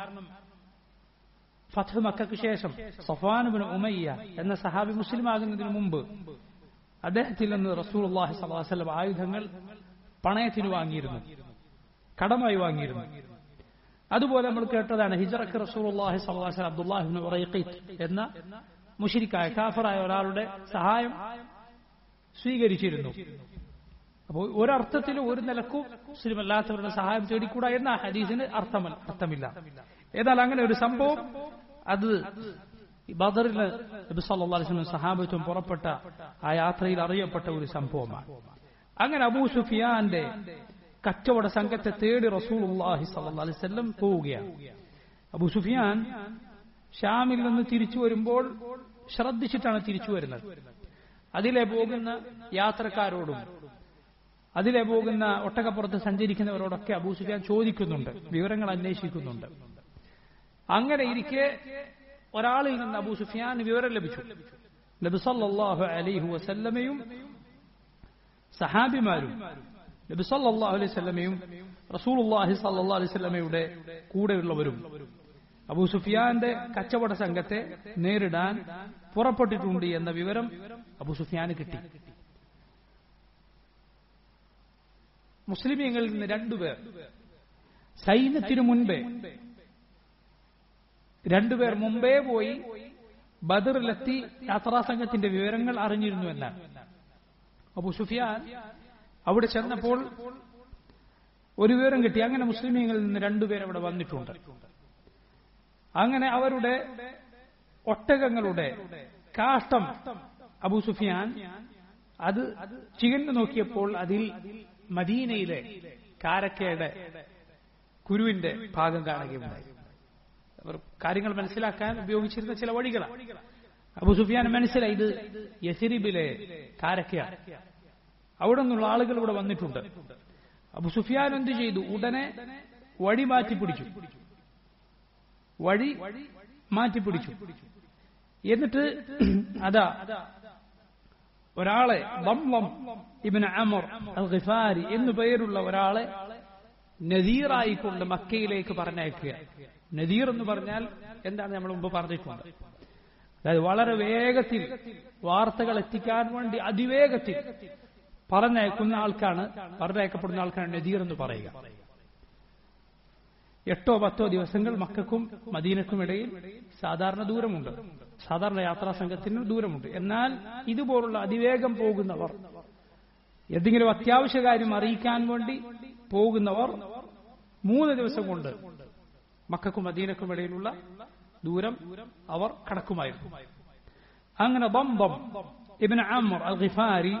Speaker 2: ഫത്ത് മക്കൾക്ക് ശേഷം സഫാനുബിൻ ഉമയ്യ എന്ന സഹാബി മുസ്ലിം ആകുന്നതിന് മുമ്പ് അദ്ദേഹത്തിൽ നിന്ന് റസൂൽ അള്ളാഹി സ്വലാസ്ലം ആയുധങ്ങൾ പണയത്തിന് വാങ്ങിയിരുന്നു കടമായി വാങ്ങിയിരുന്നു അതുപോലെ നമ്മൾ കേട്ടതാണ് ഹിജറക്ക് റസൂൽ അള്ളാഹി സ്വലാസ്ലം അബ്ദുല്ലാഹിബിൻ റൈഖീത്ത് എന്ന മുഷിരിക്കായ കാഫറായ ഒരാളുടെ സഹായം സ്വീകരിച്ചിരുന്നു അപ്പോൾ ഒരർത്ഥത്തിലും ഒരു നിലക്കും മുസ്ലിം അല്ലാത്തവരുടെ സഹായം തേടിക്കൂടാ എന്ന ഹദീസിന് അർത്ഥമല്ല അർത്ഥമില്ല ഏതായാൽ അങ്ങനെ ഒരു സംഭവം അത് ബദറിൽ നബി സല്ലല്ലാഹു അലൈഹി വസല്ലം സഹാബത്തും പുറപ്പെട്ട ആ യാത്രയിൽ അറിയപ്പെട്ട ഒരു സംഭവമാണ് അങ്ങനെ അബൂ സുഫിയാന്റെ കച്ചവട സംഘത്തെ തേടി റസൂലുള്ളാഹി സ്വല്ലല്ലാഹു അലൈഹി വസല്ലം പോവുകയാണ് അബൂ സുഫിയാൻ ഷാമിൽ നിന്ന് തിരിച്ചു വരുമ്പോൾ ശ്രദ്ധിച്ചിട്ടാണ് തിരിച്ചു വരുന്നത് അതിലെ പോകുന്ന യാത്രക്കാരോടും അതിലെ പോകുന്ന ഒട്ടകപ്പുറത്ത് സഞ്ചരിക്കുന്നവരോടൊക്കെ അബൂ സുഫിയാൻ ചോദിക്കുന്നുണ്ട് വിവരങ്ങൾ അന്വേഷിക്കുന്നുണ്ട് അങ്ങനെ ഇരിക്കെ ഒരാളിൽ നിന്ന് അബൂ സുഫിയാൻ വിവരം ലഭിച്ചു നബി സല്ലല്ലാഹു അലൈഹി വസല്ലമയും സഹാബിമാരും നബി സല്ലല്ലാഹു അലൈഹി വസല്ലമയും റസൂലുള്ളാഹി സല്ലല്ലാഹു അലൈഹി വസല്ലമയുടെ കൂടെയുള്ളവരും അബൂ സുഫിയാന്റെ കച്ചവട സംഘത്തെ നേരിടാൻ പുറപ്പെട്ടിട്ടുണ്ട് എന്ന വിവരം അബൂ സുഫിയാന് കിട്ടി മുസ്ലിമീങ്ങളിൽ നിന്ന് രണ്ടുപേർ സൈന്യത്തിനു മുൻപേ രണ്ടുപേർ മുമ്പേ പോയി ബദറിലെത്തി യാത്രാസംഘത്തിന്റെ വിവരങ്ങൾ അറിഞ്ഞിരുന്നു എന്നാണ് അബു സുഫിയാൻ അവിടെ ചെന്നപ്പോൾ ഒരു വിവരം കിട്ടി അങ്ങനെ മുസ്ലിമീങ്ങളിൽ നിന്ന് രണ്ടുപേർ അവിടെ വന്നിട്ടുണ്ട് അങ്ങനെ അവരുടെ ഒട്ടകങ്ങളുടെ കാഷ്ടം അബു സുഫിയാൻ അത് ചികന്നു നോക്കിയപ്പോൾ അതിൽ മദീനയിലെ കാരക്കയുടെ കുരുവിന്റെ ഭാഗം കാണുകയുണ്ടായി അവർ കാര്യങ്ങൾ മനസ്സിലാക്കാൻ ഉപയോഗിച്ചിരുന്ന ചില വഴികളാണ് അബു സുഫിയാൻ മനസ്സിലായി ഇത് യസിരിബിലെ കാരക്കയാണ് അവിടെ നിന്നുള്ള ആളുകൾ ഇവിടെ വന്നിട്ടുണ്ട് അബു സുഫിയാൻ എന്ത് ചെയ്തു ഉടനെ വഴി മാറ്റി പിടിച്ചു വഴി മാറ്റി പിടിച്ചു എന്നിട്ട് അതാ ഒരാളെ ബംലം ഇബിന് അമർ അൽ ഖിഫാരി എന്നു പേരുള്ള ഒരാളെ നദീറായിക്കൊണ്ട് മക്കയിലേക്ക് പറഞ്ഞയക്കുക നദീർ എന്ന് പറഞ്ഞാൽ എന്താണ് നമ്മൾ മുമ്പ് പറഞ്ഞിട്ടുണ്ട് അതായത് വളരെ വേഗത്തിൽ വാർത്തകൾ എത്തിക്കാൻ വേണ്ടി അതിവേഗത്തിൽ പറഞ്ഞയക്കുന്ന ആൾക്കാണ് പറഞ്ഞയക്കപ്പെടുന്ന ആൾക്കാണ് നദീർ എന്ന് പറയുക എട്ടോ പത്തോ ദിവസങ്ങൾ മക്കൾക്കും മദീനക്കും ഇടയിൽ സാധാരണ ദൂരമുണ്ട് സാധാരണ യാത്രാ സംഘത്തിന് ദൂരമുണ്ട് എന്നാൽ ഇതുപോലുള്ള അതിവേഗം പോകുന്നവർ എന്തെങ്കിലും അത്യാവശ്യ കാര്യം അറിയിക്കാൻ വേണ്ടി പോകുന്നവർ മൂന്ന് ദിവസം കൊണ്ട് മക്കൾക്കും മദീനക്കും ഇടയിലുള്ള ദൂരം അവർ കടക്കുമായിരുന്നു അങ്ങനെ ബംബം ഇബിൻ അമർ അൽ ഖിഫാരി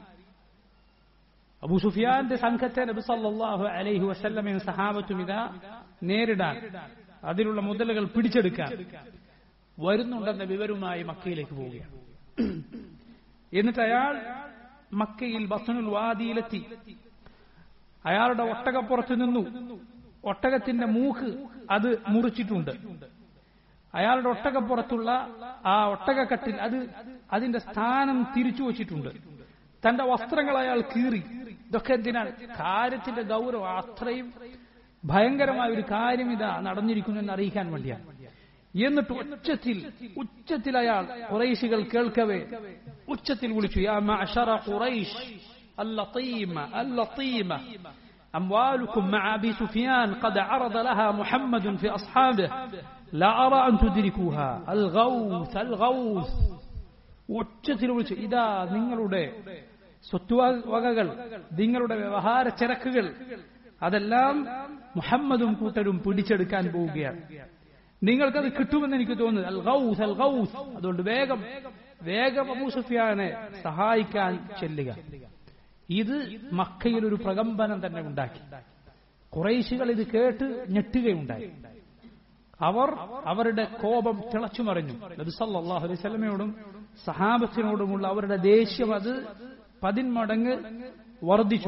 Speaker 2: അബു സുഫിയാന്റെ സംഘത്തെ നബി സല്ലല്ലാഹു അലൈഹി വസല്ലമയും സഹാബത്തും ഇതാ നേരിടാൻ അതിലുള്ള മുതലുകൾ പിടിച്ചെടുക്കാൻ വരുന്നുണ്ടെന്ന വിവരവുമായി മക്കയിലേക്ക് പോവുകയാണ് എന്നിട്ട് അയാൾ മക്കയിൽ ബസനുൽ വാദിയിലെത്തി അയാളുടെ ഒട്ടകപ്പുറത്ത് നിന്നു ഒട്ടകത്തിന്റെ മൂക്ക് അത് മുറിച്ചിട്ടുണ്ട് അയാളുടെ ഒട്ടകപ്പുറത്തുള്ള ആ ഒട്ടകക്കട്ടിൽ അത് അതിന്റെ സ്ഥാനം തിരിച്ചു വച്ചിട്ടുണ്ട് തന്റെ വസ്ത്രങ്ങൾ അയാൾ കീറി ഇതൊക്കെ എന്തിനാണ് കാര്യത്തിന്റെ ഗൗരവം അത്രയും ഭയങ്കരമായ ഒരു കാര്യം ഇതാ നടന്നിരിക്കുന്നു എന്ന് അറിയിക്കാൻ വേണ്ടിയാണ് എന്നിട്ട് ഉച്ചത്തിൽ ഉച്ചത്തിൽ അയാൾ കുറൈശികൾ കേൾക്കവേ ഉച്ചത്തിൽ വിളിച്ചു യാ മഅശറ ഖുറൈശ് اللطيمة اللطيمة أموالكم مع أبي سفيان قد عرض لها محمد في أصحابه لا أرى أن تدركوها الغوث الغوث ഉച്ചത്തിൽ വിളിച്ചു ഇതാ നിങ്ങളുടെ സ്വത്തുവകകൾ നിങ്ങളുടെ വ്യവഹാര ചരക്കുകൾ അതെല്ലാം മുഹമ്മദും കൂട്ടരും പിടിച്ചെടുക്കാൻ പോവുകയാണ് നിങ്ങൾക്കത് കിട്ടുമെന്ന് എനിക്ക് തോന്നുന്നു അൽ ഗൗസ് അൽ ഗൗസ് അതുകൊണ്ട് വേഗം വേഗം അബൂ സുഫിയാനെ സഹായിക്കാൻ ചെല്ലുക ഇത് മക്കയിൽ ഒരു പ്രകമ്പനം തന്നെ ഉണ്ടാക്കി കുറേശികൾ ഇത് കേട്ട് ഞെട്ടുകയുണ്ടായി അവർ അവരുടെ കോപം തിളച്ചുമറിഞ്ഞു നബി സല്ലല്ലാഹു അലൈഹി വസല്ലമയോടും സഹാബത്തിനോടുമുള്ള അവരുടെ ദേഷ്യം അത് പതിന്മടങ്ങ് വർദ്ധിച്ചു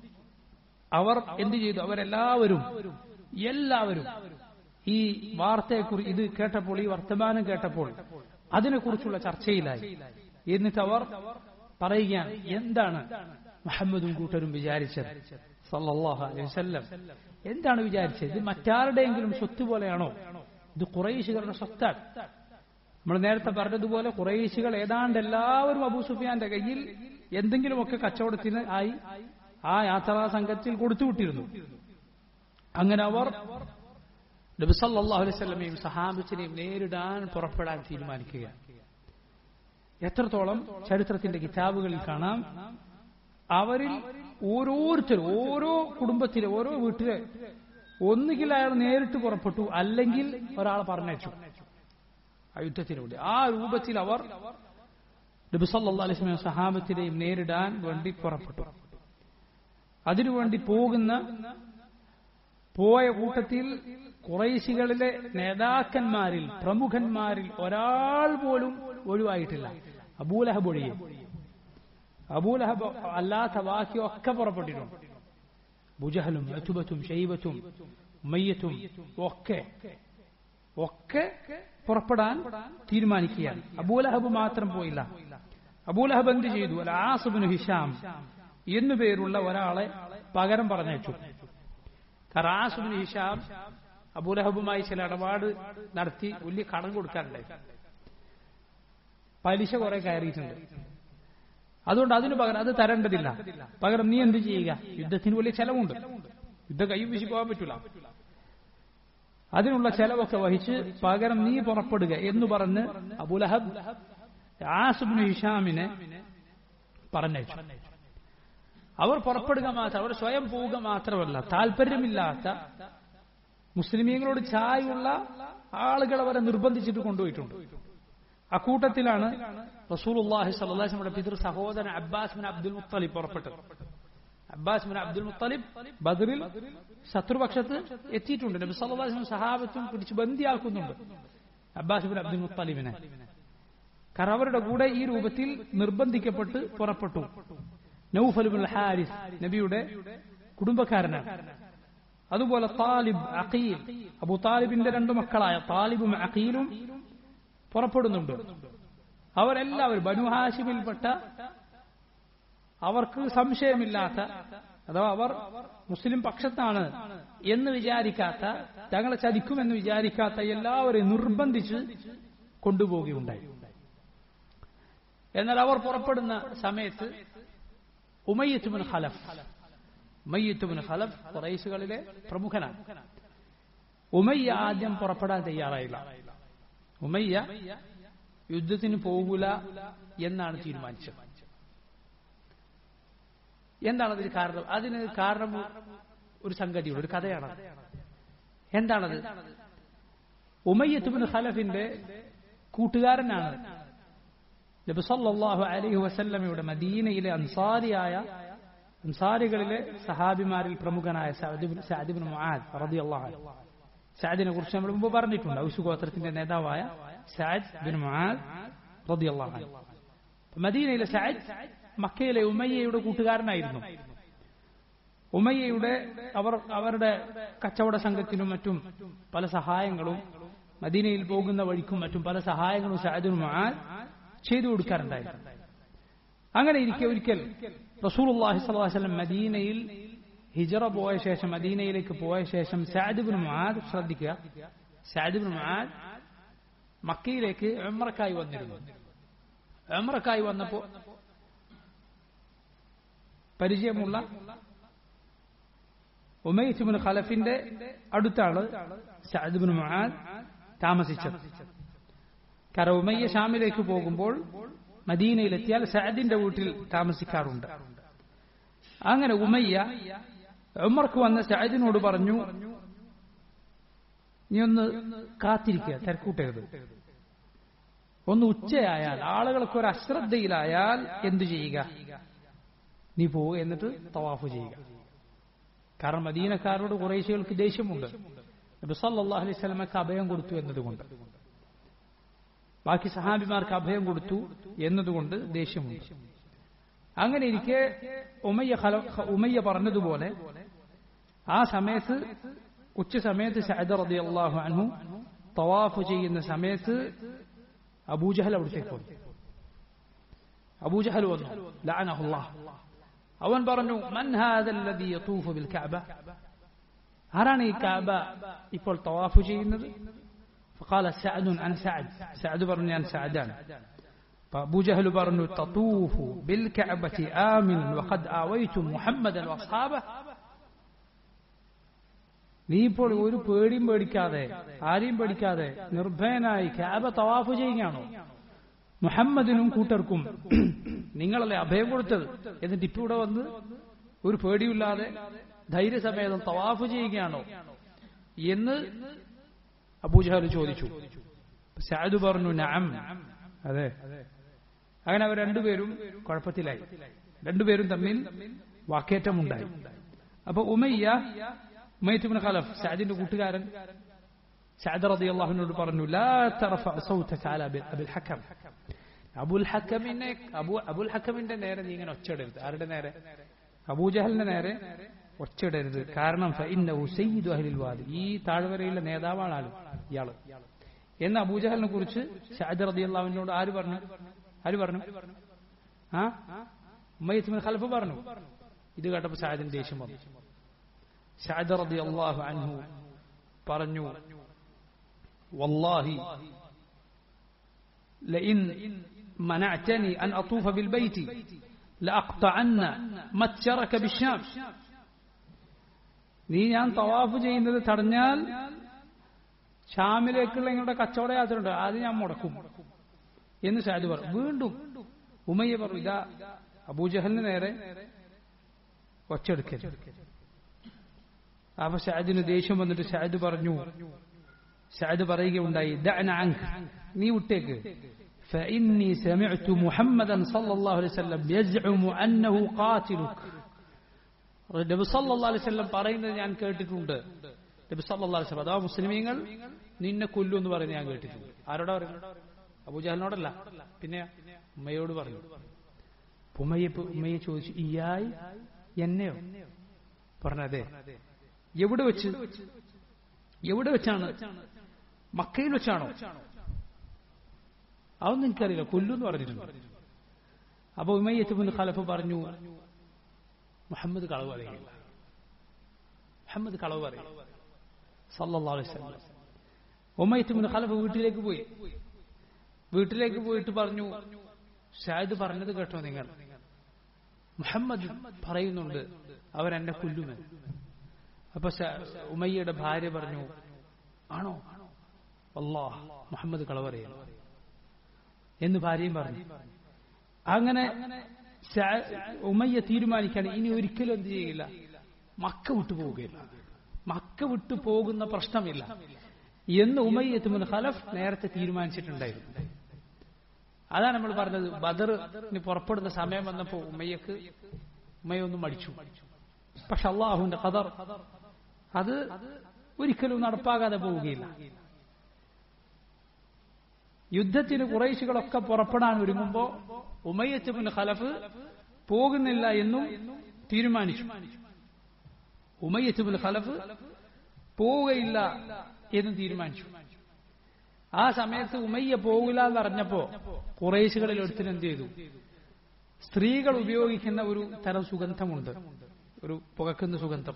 Speaker 2: അവർ എന്തു ചെയ്തു അവരെല്ലാവരും എല്ലാവരും ഈ വാർത്തയെക്കുറിച്ച് ഇത് കേട്ടപ്പോൾ ഈ വർത്തമാനം കേട്ടപ്പോൾ അതിനെക്കുറിച്ചുള്ള ചർച്ചയിലായി എന്നിട്ട് അവർ പറയുകയാണ് എന്താണ് മുഹമ്മദും കൂട്ടരും വിചാരിച്ചത് സല്ലല്ലാഹു അലൈഹി വസല്ലം എന്താണ് വിചാരിച്ചത് ഇത് മറ്റാരുടെയെങ്കിലും സ്വത്ത് പോലെയാണോ ഇത് കുറേശികളുടെ സ്വത്താണ് നമ്മൾ നേരത്തെ പറഞ്ഞതുപോലെ കുറേശികൾ ഏതാണ്ട് എല്ലാവരും അബൂ സുഫിയാന്റെ കയ്യിൽ എന്തെങ്കിലുമൊക്കെ കച്ചവടത്തിന് ആയി ആ യാത്രാ സംഘത്തിൽ കൊടുത്തുവിട്ടിരുന്നു അങ്ങനെ അവർ നബി സല്ലല്ലാഹു അലൈഹി വസല്ലമയും സഹാബത്തിനെയും നേരിടാൻ പുറപ്പെടാൻ തീരുമാനിക്കുകയാണ് എത്രത്തോളം ചരിത്രത്തിന്റെ കിതാബുകളിൽ കാണാം അവരിൽ ഓരോരുത്തരും ഓരോ കുടുംബത്തിലെ ഓരോ വീട്ടിലെ ഒന്നുകിൽ അയാൾ നേരിട്ട് പുറപ്പെട്ടു അല്ലെങ്കിൽ ഒരാൾ പറഞ്ഞയച്ചു ആ യുദ്ധത്തിന് വേണ്ടി ആ രൂപത്തിൽ അവർ നബി സല്ലല്ലാഹു അലൈഹി വസല്ലം സഹാബത്തിനെയും നേരിടാൻ വേണ്ടി പുറപ്പെട്ടു അതിനുവേണ്ടി പോകുന്ന പോയ കൂട്ടത്തിൽ കുറേശികളിലെ നേതാക്കന്മാരിൽ പ്രമുഖന്മാരിൽ ഒരാൾ പോലും ഒഴിവായിട്ടില്ല അബൂലഹബ് ഒഴിയെ അബൂലഹബ് അല്ലാത്ത ബാക്കിയൊക്കെ പുറപ്പെട്ടിട്ടുണ്ട് ബുജഹലും അറ്റുബത്തും ഷെയ്ബത്തും ഉമ്മയ്യത്തും ഒക്കെ ഒക്കെ പുറപ്പെടാൻ തീരുമാനിക്കുകയാണ് അബൂലഹബ് മാത്രം പോയില്ല അബൂലഹബ് എന്ത് ചെയ്തു അല്ല ആസുബിന് ഹിഷാം എന്നു പേരുള്ള ഒരാളെ പകരം പറഞ്ഞയച്ചു കാരണം ആസുബിന് ഹിഷാം അബൂലഹബുമായി ചില ഇടപാട് നടത്തി വലിയ കടം കൊടുക്കാറുണ്ടായി പലിശ കുറെ കയറിയിട്ടുണ്ട് അതുകൊണ്ട് അതിന് പകരം അത് തരേണ്ടതില്ല പകരം നീ എന്ത് ചെയ്യുക യുദ്ധത്തിന് വലിയ ചെലവുണ്ട് യുദ്ധം കൈ വീശി പോകാൻ പറ്റില്ല അതിനുള്ള ചെലവൊക്കെ വഹിച്ച് പകരം നീ പുറപ്പെടുക എന്ന് പറഞ്ഞ് അബുലഹബ് ആസുബിന് ഹിഷാമിനെ പറഞ്ഞയച്ചു അവർ പുറപ്പെടുക മാത്രം അവർ സ്വയം പോവുക മാത്രമല്ല താല്പര്യമില്ലാത്ത മുസ്ലിമീങ്ങളോട് ചായുള്ള ആളുകൾ അവരെ നിർബന്ധിച്ചിട്ട് കൊണ്ടുപോയിട്ടുണ്ട് അക്കൂട്ടത്തിലാണ് റസൂലുള്ളാഹി സ്വല്ലല്ലാഹു അലൈഹി പിതൃ സഹോദരൻ അബ്ബാസ് ബിൻ അബ്ദുൽ മുത്തലിബ് പുറപ്പെട്ടത് അബ്ബാസ് ബിൻ അബ്ദുൽ മുത്തലിബ് ബദറിൽ ശത്രുപക്ഷത്ത് എത്തിയിട്ടുണ്ട് നബി സല്ലല്ലാഹു അലൈഹി സഹാബത്തും പിടിച്ച് ബന്ദിയാക്കുന്നുണ്ട് അബ്ബാസ് ബിൻ അബ്ദുൽ മുത്തലിബിനെ കാരണം അവരുടെ കൂടെ ഈ രൂപത്തിൽ നിർബന്ധിക്കപ്പെട്ട് പുറപ്പെട്ടു നൌഫലുൽ ഹാരിസ് നബിയുടെ കുടുംബക്കാരനാണ് അതുപോലെ താലിബ് അഖീൽ അബു താലിബിന്റെ രണ്ടു മക്കളായ താലിബും അഖീലും പുറപ്പെടുന്നുണ്ട് അവരെല്ലാവരും ബനു ഹാഷിമിൽപ്പെട്ട അവർക്ക് സംശയമില്ലാത്ത അഥവാ അവർ മുസ്ലിം പക്ഷത്താണ് എന്ന് വിചാരിക്കാത്ത തങ്ങളെ ചതിക്കുമെന്ന് വിചാരിക്കാത്ത എല്ലാവരെയും നിർബന്ധിച്ച് കൊണ്ടുപോവുകയുണ്ടായി എന്നാൽ അവർ പുറപ്പെടുന്ന സമയത്ത് ഉമയ്യത്തുബിൻ ഖലഫ് ഉമയ്യത്തുബിൻ ഖലഫ് കുറൈസുകളിലെ പ്രമുഖനാണ് ഉമയ്യ ആദ്യം പുറപ്പെടാൻ തയ്യാറായില്ല ഉമയ്യ യുദ്ധത്തിന് പോകൂല എന്നാണ് തീരുമാനിച്ചത് എന്താണ് അതിന് കാരണം അതിന് കാരണം ഒരു സംഗതിയുണ്ട് ഒരു കഥയാണ് എന്താണത് ഉമയ്യത്തുബിൻ ഖലഫിന്റെ കൂട്ടുകാരനാണ് നബി സല്ലല്ലാഹു അലൈഹി വസല്ലമയുടെ മദീനയിലെ അൻസാരിയായ അൻസാരികളിലെ സഹാബിമാരിൽ പ്രമുഖനായ സഅദ് ബിൻ മുആദ് റളിയല്ലാഹു അൻഹു സഅദിനെ കുറിച്ച് നമ്മൾ മുമ്പ് പറഞ്ഞിട്ടുണ്ട് ഔസ് ഗോത്രത്തിന്റെ നേതാവായ സഅദ് ബിൻ മുആദ് റളിയല്ലാഹു അൻഹു മദീനയിലെ സഅദ് മക്കയിലെ ഉമയ്യയുടെ കൂട്ടുകാരനായിരുന്നു ഉമയ്യയുടെ അവർ അവരുടെ കച്ചവട സംഘത്തിനും മറ്റും പല സഹായങ്ങളും മദീനയിൽ പോകുന്ന വഴിക്കും മറ്റും പല സഹായങ്ങളും സഅദ് ബിൻ മുആദ് ചെയ്തു കൊടുക്കാറുണ്ടായിരുന്നു അങ്ങനെ ഇരിക്കെ ഒരിക്കൽ റസൂലുള്ളാഹി സ്വല്ലല്ലാഹു അലൈഹി വസല്ലം മദീനയിൽ ഹിജറ പോയ ശേഷം മദീനയിലേക്ക് പോയ ശേഷം സഅദ് ബിൻ മുആദ് ശ്രദ്ധിക്കുക സഅദ് ബിൻ മുആദ് മക്കയിലേക്ക് ഉംറക്കായി വന്നിരുന്നു ഉംറക്കായി വന്നപ്പോൾ പരിചയമുള്ള ഉമൈസ് ബിൻ ഖലഫിന്റെ അടുത്താണ് സഅദ് ബിൻ മുആദ് താമസിച്ചത് കാരണം ഉമയ്യ ഷാമിലേക്ക് പോകുമ്പോൾ മദീനയിലെത്തിയാൽ സഅദിന്റെ വീട്ടിൽ താമസിക്കാറുണ്ട് അങ്ങനെ ഉമയ്യ ഉമർക്ക് വന്ന സഅദിനോട് പറഞ്ഞു നീ ഒന്ന് കാത്തിരിക്കുക തിരക്കൂട്ടരുത് ഒന്ന് ഉച്ചയായാൽ ആളുകൾക്ക് ഒരു അശ്രദ്ധയിലായാൽ എന്തു ചെയ്യുക നീ പോവുക എന്നിട്ട് തവാഫ് ചെയ്യുക കാരണം മദീനക്കാരോട് കുറേശ്ശികൾക്ക് ദേഷ്യമുണ്ട് നബി സല്ലല്ലാഹു അലൈഹി വസല്ലമക്ക് അഭയം കൊടുത്തു എന്നതുകൊണ്ട് ബാക്കി സഹാബിമാർക്ക് അഭയം കൊടുത്തു എന്നതുകൊണ്ട് ദേഷ്യമുണ്ട് അങ്ങനെ ഇരിക്കെ ഉമയ്യ ഉമയ്യ പറഞ്ഞതുപോലെ ആ സമയത്ത് ഉച്ച സമയത്ത് സഅദ് റളിയല്ലാഹു അൻഹു തവാഫ് ചെയ്യുന്ന സമയത്ത് അബൂജഹൽ അവിടത്തേക്ക് വന്നു അബൂജഹൽ വന്നു ലഅനഹുല്ലാഹ് അവൻ പറഞ്ഞു മൻ ഹാദല്ലദീ യതൂഫു ബിൽ കഅബ ആരാണ് ഈ കഅബ ഇപ്പോൾ തവാഫ് ചെയ്യുന്നത് فقال سعد أنا سعد سعد برني أنا سعدان فأبو جهل برنو تطوف بالكعبة آمن وقد آويتم محمدا وأصحابه നീ ഇപ്പോൾ ഒരു പേടിയും പേടിക്കാതെ ആരെയും പേടിക്കാതെ നിർഭയനായി കാബ തവാഫ് ചെയ്യുകയാണോ മുഹമ്മദിനും കൂട്ടർക്കും നിങ്ങളല്ലേ അഭയം കൊടുത്തത് എന്നിട്ട് ഇപ്പൊ ഇവിടെ വന്ന് ഒരു പേടിയില്ലാതെ ധൈര്യസമേതം തവാഫ് ചെയ്യുകയാണോ എന്ന് അബൂജഹൽ ചോദിച്ചു സാദു പറഞ്ഞു നഅം അതെ അങ്ങനെ അവർ രണ്ടുപേരും കുഴപ്പത്തിലായി രണ്ടുപേരും തമ്മിൽ വാക്കേറ്റമുണ്ടായി അപ്പൊ ഉമയ്യ ഉമയ്യത്തുബിൻ ഖലഫ് സാദിന്റെ കൂട്ടുകാരൻ സഅദ് റളിയല്ലാഹുവിനോട് പറഞ്ഞു ലാ തർഫ സൗതക അല അബുൽ ഹക്കം അബുൽ ഹക്കമിനെ അബു അബുൽ ഹക്കമിന്റെ നേരെ നീ ഇങ്ങനെ ഒച്ചയിടരുത് ആരുടെ നേരെ അബൂജഹലിന്റെ നേരെ ഒച്ചയിടരുത് കാരണം ഫഇന്നഹു സയ്യിദു അഹ്ലിൽ വാദി ഈ താഴ്വരയിലെ നേതാവാണ് ആള് ഇയാള് എന്ന് അബൂജഹലിനെ കുറിച്ച് ഷാജ് റളിയല്ലാഹുവിനോട് ആര് പറഞ്ഞു ആര് പറഞ്ഞു ആ ഉമ്മയ്യത്ത് ഖലഫ് പറഞ്ഞു ഇത് കേട്ടപ്പോൾ ഷാജിന് ദേഷ്യം വന്നു ഷാജ് റളിയല്ലാഹു അൻഹു പറഞ്ഞു വല്ലാഹി لئن منعتني أن أطوف بالبيت ലഅഖ്തഅന്ന മച്ചറക ബിശ്ശാം നീ ഞാൻ തവാഫ് ചെയ്യുന്നത് തടഞ്ഞാൽ ഷാമിലേക്കുള്ള നിങ്ങളുടെ കച്ചവട യാത്ര ഉണ്ട് അത് ഞാൻ മുടക്കും എന്ന് ഷാജ് പറഞ്ഞു വീണ്ടും ഉമയ്യ പറഞ്ഞു ഇതാ അബൂജഹലിന് നേരെ ഒച്ചെടുക്കൽ അപ്പൊ ഷാജിന് ദേഷ്യം വന്നിട്ട് ഷാജ് പറഞ്ഞു ഷാജ് പറയുകയുണ്ടായി ദഅന അൻക നീ വിട്ടേക്ക് فإني سمعت محمدا صلى الله عليه وسلم يزعم أنه قاتلك നബി സല്ലല്ലാഹു അലൈഹി വസല്ലം പറയുന്നത് ഞാൻ കേട്ടിട്ടുണ്ട് നബി സല്ലല്ലാഹു അലൈഹി വസല്ലം അഥവാ മുസ്ലിമീങ്ങൾ നിന്നെ കൊല്ലു എന്ന് പറയുന്നത് ഞാൻ കേട്ടിട്ടുണ്ട് ആരോടാ പറയുന്നത് അബൂജഹലിനോടല്ല പിന്നെ ഉമ്മയോട് പറഞ്ഞു ഉമ്മയെ ഉമ്മയെ ചോദിച്ചു ഇയായി എന്നെയോ പറഞ്ഞതേ എവിടെ വെച്ച് എവിടെ വെച്ചാണ് മക്കയിൽ വെച്ചാണോ അതൊന്നും എനിക്കറിയില്ല കൊല്ലു എന്ന് പറഞ്ഞിട്ടുണ്ട് അപ്പൊ ഉമയ്യത്തുബിൻ ഖലഫ് പറഞ്ഞു മുഹമ്മദ് കളവ് പറയുകയില്ല മുഹമ്മദ് കളവ് പറയും സല്ലല്ലാഹു അലൈഹി വസല്ലം ഉമയ്യത്തുബിൻ ഖലഫ് വീട്ടിലേക്ക് പോയി വീട്ടിലേക്ക് പോയിട്ട് പറഞ്ഞു ഷാഹിദ് പറഞ്ഞത് കേട്ടോ നിങ്ങൾ മുഹമ്മദ് പറയുന്നുണ്ട് അവരെന്നെ കൊല്ലുമെന്ന് അപ്പൊ ഉമയ്യയുടെ ഭാര്യ പറഞ്ഞു ആണോ അള്ളാഹ് മുഹമ്മദ് കളവറിയ എന്ന് ഭാര്യയും പറഞ്ഞു അങ്ങനെ ഉമയ്യ തീരുമാനിക്കാണ് ഇനി ഒരിക്കലും എന്ത് ചെയ്യില്ല മക്ക വിട്ടു പോവുകയില്ല മക്ക വിട്ടു പോകുന്ന പ്രശ്നമില്ല എന്ന് ഉമയ്യത്തുമുൻ ഖലഫ് നേരത്തെ തീരുമാനിച്ചിട്ടുണ്ടായിരുന്നു അതാണ് നമ്മൾ പറഞ്ഞത് ബദറിന് പുറപ്പെടുന്ന സമയം വന്നപ്പോ ഉമ്മയ്യക്ക് ഉമ്മയൊന്നും മടിച്ചു പക്ഷെ അള്ളാഹുവിന്റെ ഖദർ അത് ഒരിക്കലും നടപ്പാകാതെ പോവുകയില്ല യുദ്ധത്തിന് കുറേശികളൊക്കെ പുറപ്പെടാൻ ഒരുങ്ങുമ്പോ ഉമയ്യത്തുബിൻ ഖലഫ് പോകുന്നില്ല എന്നും തീരുമാനിച്ചു ഉമയ്യത്തുബിൻ ഖലഫ് പോവുകയില്ല എന്നും തീരുമാനിച്ചു ആ സമയത്ത് ഉമയ്യ പോകില്ല എന്ന് അറിഞ്ഞപ്പോ കുറേശുകളിൽ ഒരുത്തിന് എന്ത് ചെയ്തു സ്ത്രീകൾ ഉപയോഗിക്കുന്ന ഒരു തരം സുഗന്ധമുണ്ട് ഒരു പുകക്കുന്ന സുഗന്ധം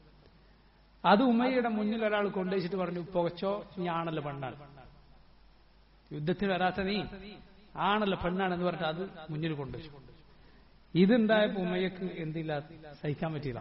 Speaker 2: അത് ഉമയ്യയുടെ മുന്നിൽ ഒരാൾ കൊണ്ടുവച്ചിട്ട് പറഞ്ഞു പുകച്ചോ നീ ആണല്ലോ പെണ്ണാണ് യുദ്ധത്തിന് വരാത്ത നീ ആണല്ലോ പെണ്ണാണെന്ന് പറഞ്ഞിട്ട് അത് മുന്നിൽ കൊണ്ടുവച്ചു ഇതുണ്ടായപ്പോ ഉമയ്യക്ക് എന്തില്ല സഹിക്കാൻ പറ്റിയില്ല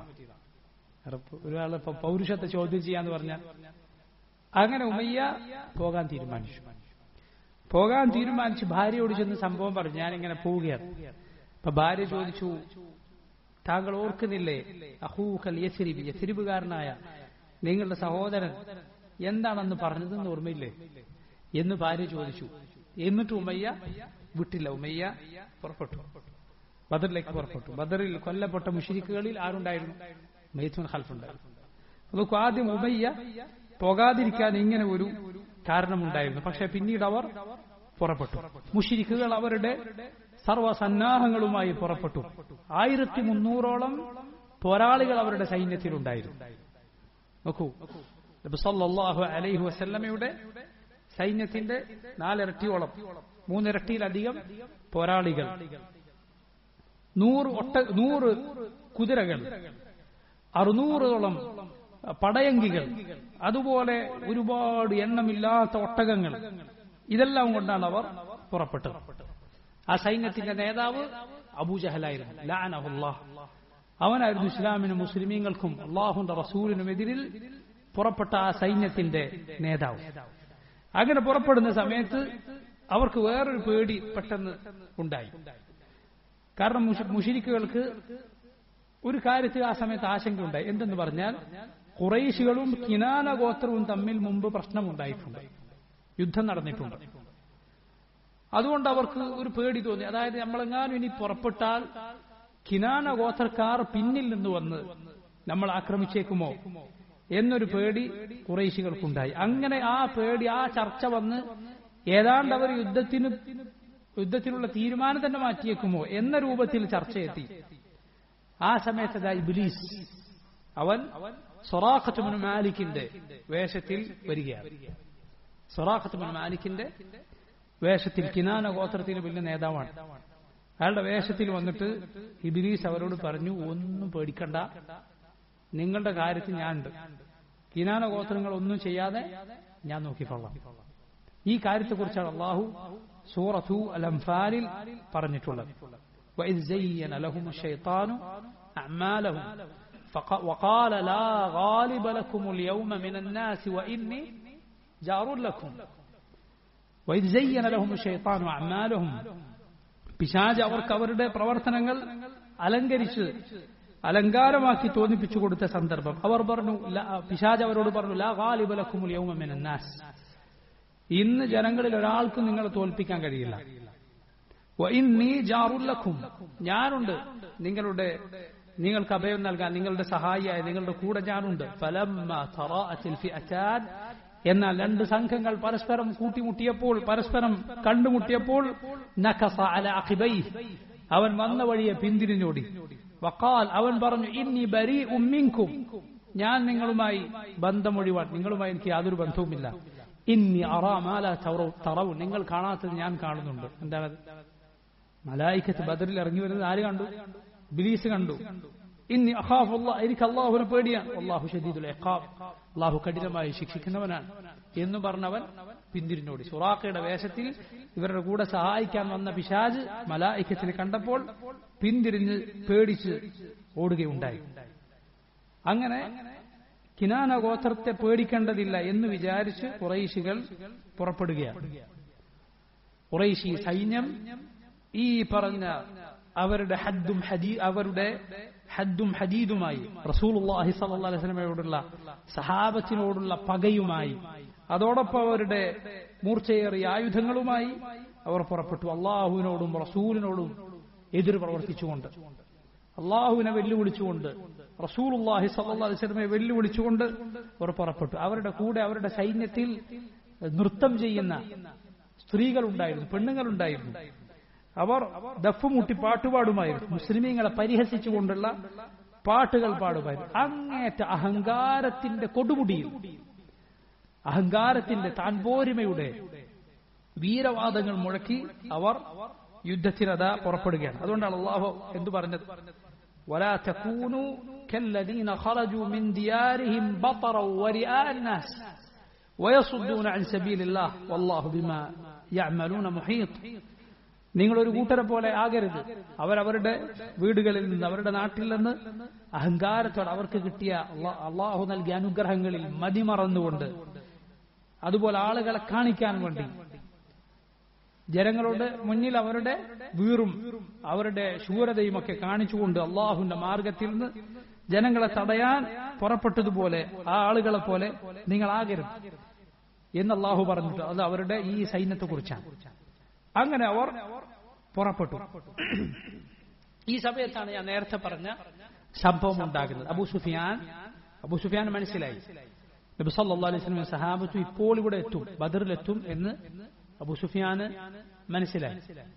Speaker 2: ഒരാളെ പൗരുഷത്തെ ചോദ്യം ചെയ്യാന്ന് പറഞ്ഞാൽ അങ്ങനെ ഉമയ്യ പോകാൻ തീരുമാനിച്ചു പോകാൻ തീരുമാനിച്ച് ഭാര്യയോട് ചെന്ന് സംഭവം പറഞ്ഞു ഞാനിങ്ങനെ പോവുകയാണ് അപ്പൊ ഭാര്യ ചോദിച്ചു താങ്കൾ ഓർക്കുന്നില്ലേ അഹൂഖൽ യസിരിബ് യസിരിബുകാരനായ നിങ്ങളുടെ സഹോദരൻ എന്താണെന്ന് പറഞ്ഞതെന്ന് ഓർമ്മയില്ലേ എന്ന് ഭാര്യ ചോദിച്ചു എന്നിട്ട് ഉമയ്യ വിട്ടില്ല ഉമയ്യ പുറപ്പെട്ടു ബദറിലേക്ക് പുറപ്പെട്ടു ബദറിൽ കൊല്ലപ്പെട്ട മുഷരിക്കുകളിൽ ആരുണ്ടായിരുന്നു മൈഥുൻ ഖൽഫുണ്ടായിരുന്നു അതൊക്കെ ആദ്യം ഉമയ്യ പോകാതിരിക്കാൻ ഇങ്ങനെ ഒരു കാരണമുണ്ടായിരുന്നു പക്ഷെ പിന്നീട് അവർ പുറപ്പെട്ടു മുഷിരിക്കുകൾ അവരുടെ സർവസന്നാഹങ്ങളുമായി പുറപ്പെട്ടു ആയിരത്തി മുന്നൂറോളം പോരാളികൾ അവരുടെ സൈന്യത്തിലുണ്ടായിരുന്നു നോക്കൂ സല്ലല്ലാഹു അലൈഹി വസല്ലമയുടെ സൈന്യത്തിന്റെ നാലിരട്ടിയോളം മൂന്നിരട്ടിയിലധികം പോരാളികൾ നൂറ് ഒട്ട നൂറ് കുതിരകൾ അറുന്നൂറോളം പടയങ്കികൾ അതുപോലെ ഒരുപാട് എണ്ണമില്ലാത്ത ഒട്ടകങ്ങൾ ഇതെല്ലാം കൊണ്ടാണ് അവർ പുറപ്പെട്ടത് ആ സൈന്യത്തിന്റെ നേതാവ് അബൂജഹലായിരുന്നു ലാനഹുല്ലാഹ് അവനായിരുന്നു ഇസ്ലാമിനും മുസ്ലിമീങ്ങൾക്കും അള്ളാഹുന്റെ റസൂലിനും എതിരിൽ പുറപ്പെട്ട ആ സൈന്യത്തിന്റെ നേതാവ് അങ്ങനെ പുറപ്പെടുന്ന സമയത്ത് അവർക്ക് വേറൊരു പേടി പെട്ടെന്ന് ഉണ്ടായി കാരണം മുഷിരിക്കുകൾക്ക് ഒരു കാര്യത്തിൽ ആ സമയത്ത് ആശങ്കയുണ്ടായി എന്തെന്ന് പറഞ്ഞാൽ കുറേശികളും കിനാന ഗോത്രവും തമ്മിൽ മുമ്പ് പ്രശ്നമുണ്ടായിട്ടുണ്ട് യുദ്ധം നടന്നിട്ടുണ്ട് അതുകൊണ്ട് അവർക്ക് ഒരു പേടി തോന്നി അതായത് നമ്മളെങ്ങാനും ഇനി പുറപ്പെട്ടാൽ കിനാന ഗോത്രക്കാർ പിന്നിൽ നിന്ന് വന്ന് നമ്മൾ ആക്രമിച്ചേക്കുമോ എന്നൊരു പേടി കുറേശികൾക്കുണ്ടായി അങ്ങനെ ആ പേടി ആ ചർച്ച വന്ന് ഏതാണ്ട് അവർ യുദ്ധത്തിന് യുദ്ധത്തിനുള്ള തീരുമാനം തന്നെ മാറ്റിയേക്കുമോ എന്ന രൂപത്തിൽ ചർച്ചയെത്തി ആ സമയത്ത് ഇബിലീസ് അവൻ സൊറാഖത്തുമൻ മാലിക്കിന്റെ വേഷത്തിൽ വരികയാണ് സൊറാഖത്തുമൻ മാലിക്കിന്റെ വേഷത്തിൽ കിനാന ഗോത്രത്തിന് വലിയ നേതാവാണ് അയാളുടെ വേഷത്തിൽ വന്നിട്ട് ഇബിലീസ് അവരോട് പറഞ്ഞു ഒന്നും പേടിക്കണ്ട നിങ്ങളുടെ കാര്യത്തിൽ ഞാനുണ്ട് കിനാന ഗോത്രങ്ങൾ ഒന്നും ചെയ്യാതെ ഞാൻ നോക്കിക്കൊള്ളാം ഈ കാര്യത്തെക്കുറിച്ചാണ് അള്ളാഹു സൂറത്തു അൽ അംഫാലിൽ പറഞ്ഞിട്ടുള്ളത് وإذ زين لهم الشيطان أعمالهم فق- وقال لا غالب لكم اليوم من الناس وإني جار لكم وإذ زين لهم الشيطان أعمالهم പിശാജ് അവർക്ക് അവരുടെ പ്രവർത്തനങ്ങൾ അലങ്കരിച്ച് അലങ്കാരമാക്കി തോന്നിപ്പിച്ചു കൊടുത്ത സന്ദർഭം അവർ പറഞ്ഞു ല- പിശാജ് അവരോട് പറഞ്ഞു ലാ ഗാലിബലക്കുമുൽ യൗമ മിനൻ നാസ് ഇന്ന് ജനങ്ങളിൽ ഒരാൾക്കും നിങ്ങളെ തോൽപ്പിക്കാൻ കഴിയില്ല വഇന്നീ ജാറുല്ലക്കും ഞാനുണ്ട് നിങ്ങളുടെ നിങ്ങൾക്ക് അഭയം നൽകാൻ നിങ്ങളുടെ സഹായിയായ നിങ്ങളുടെ കൂടെ ഞാനുണ്ട് ഫലമ്മ തറാഅത്തിൽ ഫിഅതാൻ എന്നാൽ രണ്ട് സംഘങ്ങൾ പരസ്പരം കൂട്ടിമുട്ടിയപ്പോൾ പരസ്പരം കണ്ടുമുട്ടിയപ്പോൾ നഖസ അല അഖിബൈഹി അവൻ വന്ന വഴിയെ പിന്തിരിഞ്ഞോടി വഖാൽ അവൻ പറഞ്ഞു ഇന്നി ബരി ഉമ്മിൻകും ഞാൻ നിങ്ങളുമായി ബന്ധമൊഴിവാൻ നിങ്ങളുമായി എനിക്ക് യാതൊരു ബന്ധവുമില്ല ഇന്നി അറാമാല തറവും നിങ്ങൾ കാണാത്തത് ഞാൻ കാണുന്നുണ്ട് എന്താണത് മലായിക്കത്ത് ബദറിൽ ഇറങ്ങി വരുന്നത് ആര് കണ്ടു ബിലീസ് കണ്ടു ഇന്നി അഖാഫുള്ള എനിക്ക് അള്ളാഹുവിനെ പേടിയാണ് അള്ളാഹു ഷദീദുൽ ഇഖാബ് അള്ളാഹു കഠിനമായി ശിക്ഷിക്കുന്നവനാണ് എന്ന് പറഞ്ഞവൻ പിന്തിരിഞ്ഞോടി സുറാഖയുടെ വേഷത്തിൽ ഇവരുടെ കൂടെ സഹായിക്കാൻ വന്ന പിശാജ് മലായിക്കത്തിനെ കണ്ടപ്പോൾ പിന്തിരിഞ്ഞ് പേടിച്ച് ഓടുകയുണ്ടായി അങ്ങനെ കിനാന ഗോത്രത്തെ പേടിക്കേണ്ടതില്ല എന്ന് വിചാരിച്ച് കുറൈശികൾ പുറപ്പെടുകയാണ് കുറൈശി സൈന്യം ഈ പറഞ്ഞ അവരുടെ ഹദ്ദും ഹദീ അവരുടെ ഹദ്ദും ഹദീദുമായി റസൂലുള്ളാഹി സ്വല്ലല്ലാഹി അലൈഹി വസല്ലമയോടുള്ള സഹാബത്തിനോടുള്ള പകയുമായി അതോടൊപ്പം അവരുടെ മൂർച്ചയേറിയ ആയുധങ്ങളുമായി അവർ പുറപ്പെട്ടു അള്ളാഹുവിനോടും റസൂലിനോടും എതിർ പ്രവർത്തിച്ചുകൊണ്ട് അള്ളാഹുവിനെ വെല്ലുവിളിച്ചുകൊണ്ട് റസൂലുള്ളാഹി സ്വല്ലല്ലാഹി അലൈഹി വസല്ലമയെ വെല്ലുവിളിച്ചുകൊണ്ട് അവർ പുറപ്പെട്ടു അവരുടെ കൂടെ അവരുടെ സൈന്യത്തിൽ നൃത്തം ചെയ്യുന്ന സ്ത്രീകളുണ്ടായിരുന്നു പെണ്ണുങ്ങളുണ്ടായിരുന്നു അവർ ദഫ് മുട്ടി പാട്ടുപാടുമായിരുന്നു മുസ്ലിമീങ്ങളെ പരിഹസിച്ചുകൊണ്ടുള്ള പാട്ടുകൾ പാടുമായിരുന്നു അങ്ങേറ്റ അഹങ്കാരത്തിന്റെ കൊടുമുടിയിൽ അഹങ്കാരത്തിന്റെ താൻപോരിമയുടെ വീരവാദങ്ങൾ മുഴക്കി അവർ യുദ്ധത്തിനത പുറപ്പെടുകയാണ് അതുകൊണ്ടാണ് അള്ളാഹു എന്തു പറഞ്ഞത് ولا تكونوا كالذين خرجوا من ديارهم بطرا ورئاء الناس ويصدون عن سبيل الله والله بما يعملون محيط നിങ്ങൾ ഒരു കൂട്ടരെ പോലെ ആകരുത് അവരവരുടെ വീടുകളിൽ നിന്ന് അവരുടെ നാട്ടിൽ നിന്ന് അഹങ്കാരത്തോടെ അവർക്ക് കിട്ടിയ അള്ളാ- അള്ളാഹു നൽകിയ അനുഗ്രഹങ്ങളിൽ മതിമറന്നുകൊണ്ട് അതുപോലെ ആളുകളെ കാണിക്കാൻ വേണ്ടി ജനങ്ങളുടെ മുന്നിൽ അവരുടെ വീറും അവരുടെ ശൂരതയും ഒക്കെ കാണിച്ചുകൊണ്ട് അള്ളാഹുവിന്റെ മാർഗത്തിൽ നിന്ന് ജനങ്ങളെ തടയാൻ പുറപ്പെട്ടതുപോലെ ആ ആളുകളെ പോലെ നിങ്ങളാകരുത് എന്ന് അള്ളാഹു പറഞ്ഞിട്ട് അത് അവരുടെ ഈ സൈന്യത്തെ കുറിച്ചാണ് അങ്ങനെ അവർ പുറപ്പെട്ടു ഈ സമയത്താണ് ഞാൻ നേരത്തെ പറഞ്ഞ സംഭവം ഉണ്ടാകുന്നത് അബൂ സുഫിയാൻ അബൂ സുഫിയാൻ മനസ്സിലായി നബി സല്ലല്ലാഹു അലൈഹി വസല്ലം സഹാബത്തു ഇപ്പോൾ ഇവിടെ എത്തും ബദറിലെത്തും എന്ന് അബൂ സുഫിയാന് മനസ്സിലായി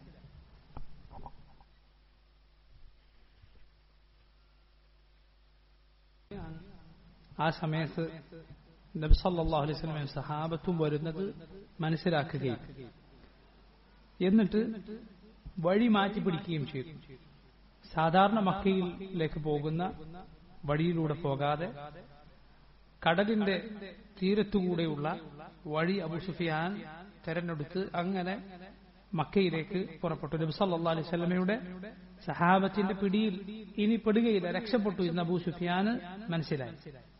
Speaker 2: ആ സമയത്ത് നബി സല്ലല്ലാഹു അലൈഹി വസല്ലം സഹാബത്തും വരുന്നത് മനസ്സിലാക്കുകയും എന്നിട്ട് വഴി മാറ്റി പിടിക്കുകയും ചെയ്തു സാധാരണ മക്കയിലേക്ക് പോകുന്ന വഴിയിലൂടെ പോകാതെ കടലിന്റെ തീരത്തുകൂടെയുള്ള വഴി അബു സുഫിയാൻ തെരഞ്ഞെടുത്ത് അങ്ങനെ മക്കയിലേക്ക് പുറപ്പെട്ടു നബി സല്ലല്ലാഹു അലൈഹി വസല്ലമയുടെ സഹാബത്തിന്റെ പിടിയിൽ ഇനി പെടുകയില്ല രക്ഷപ്പെട്ടു എന്ന് അബൂ സുഫിയാന് മനസ്സിലായി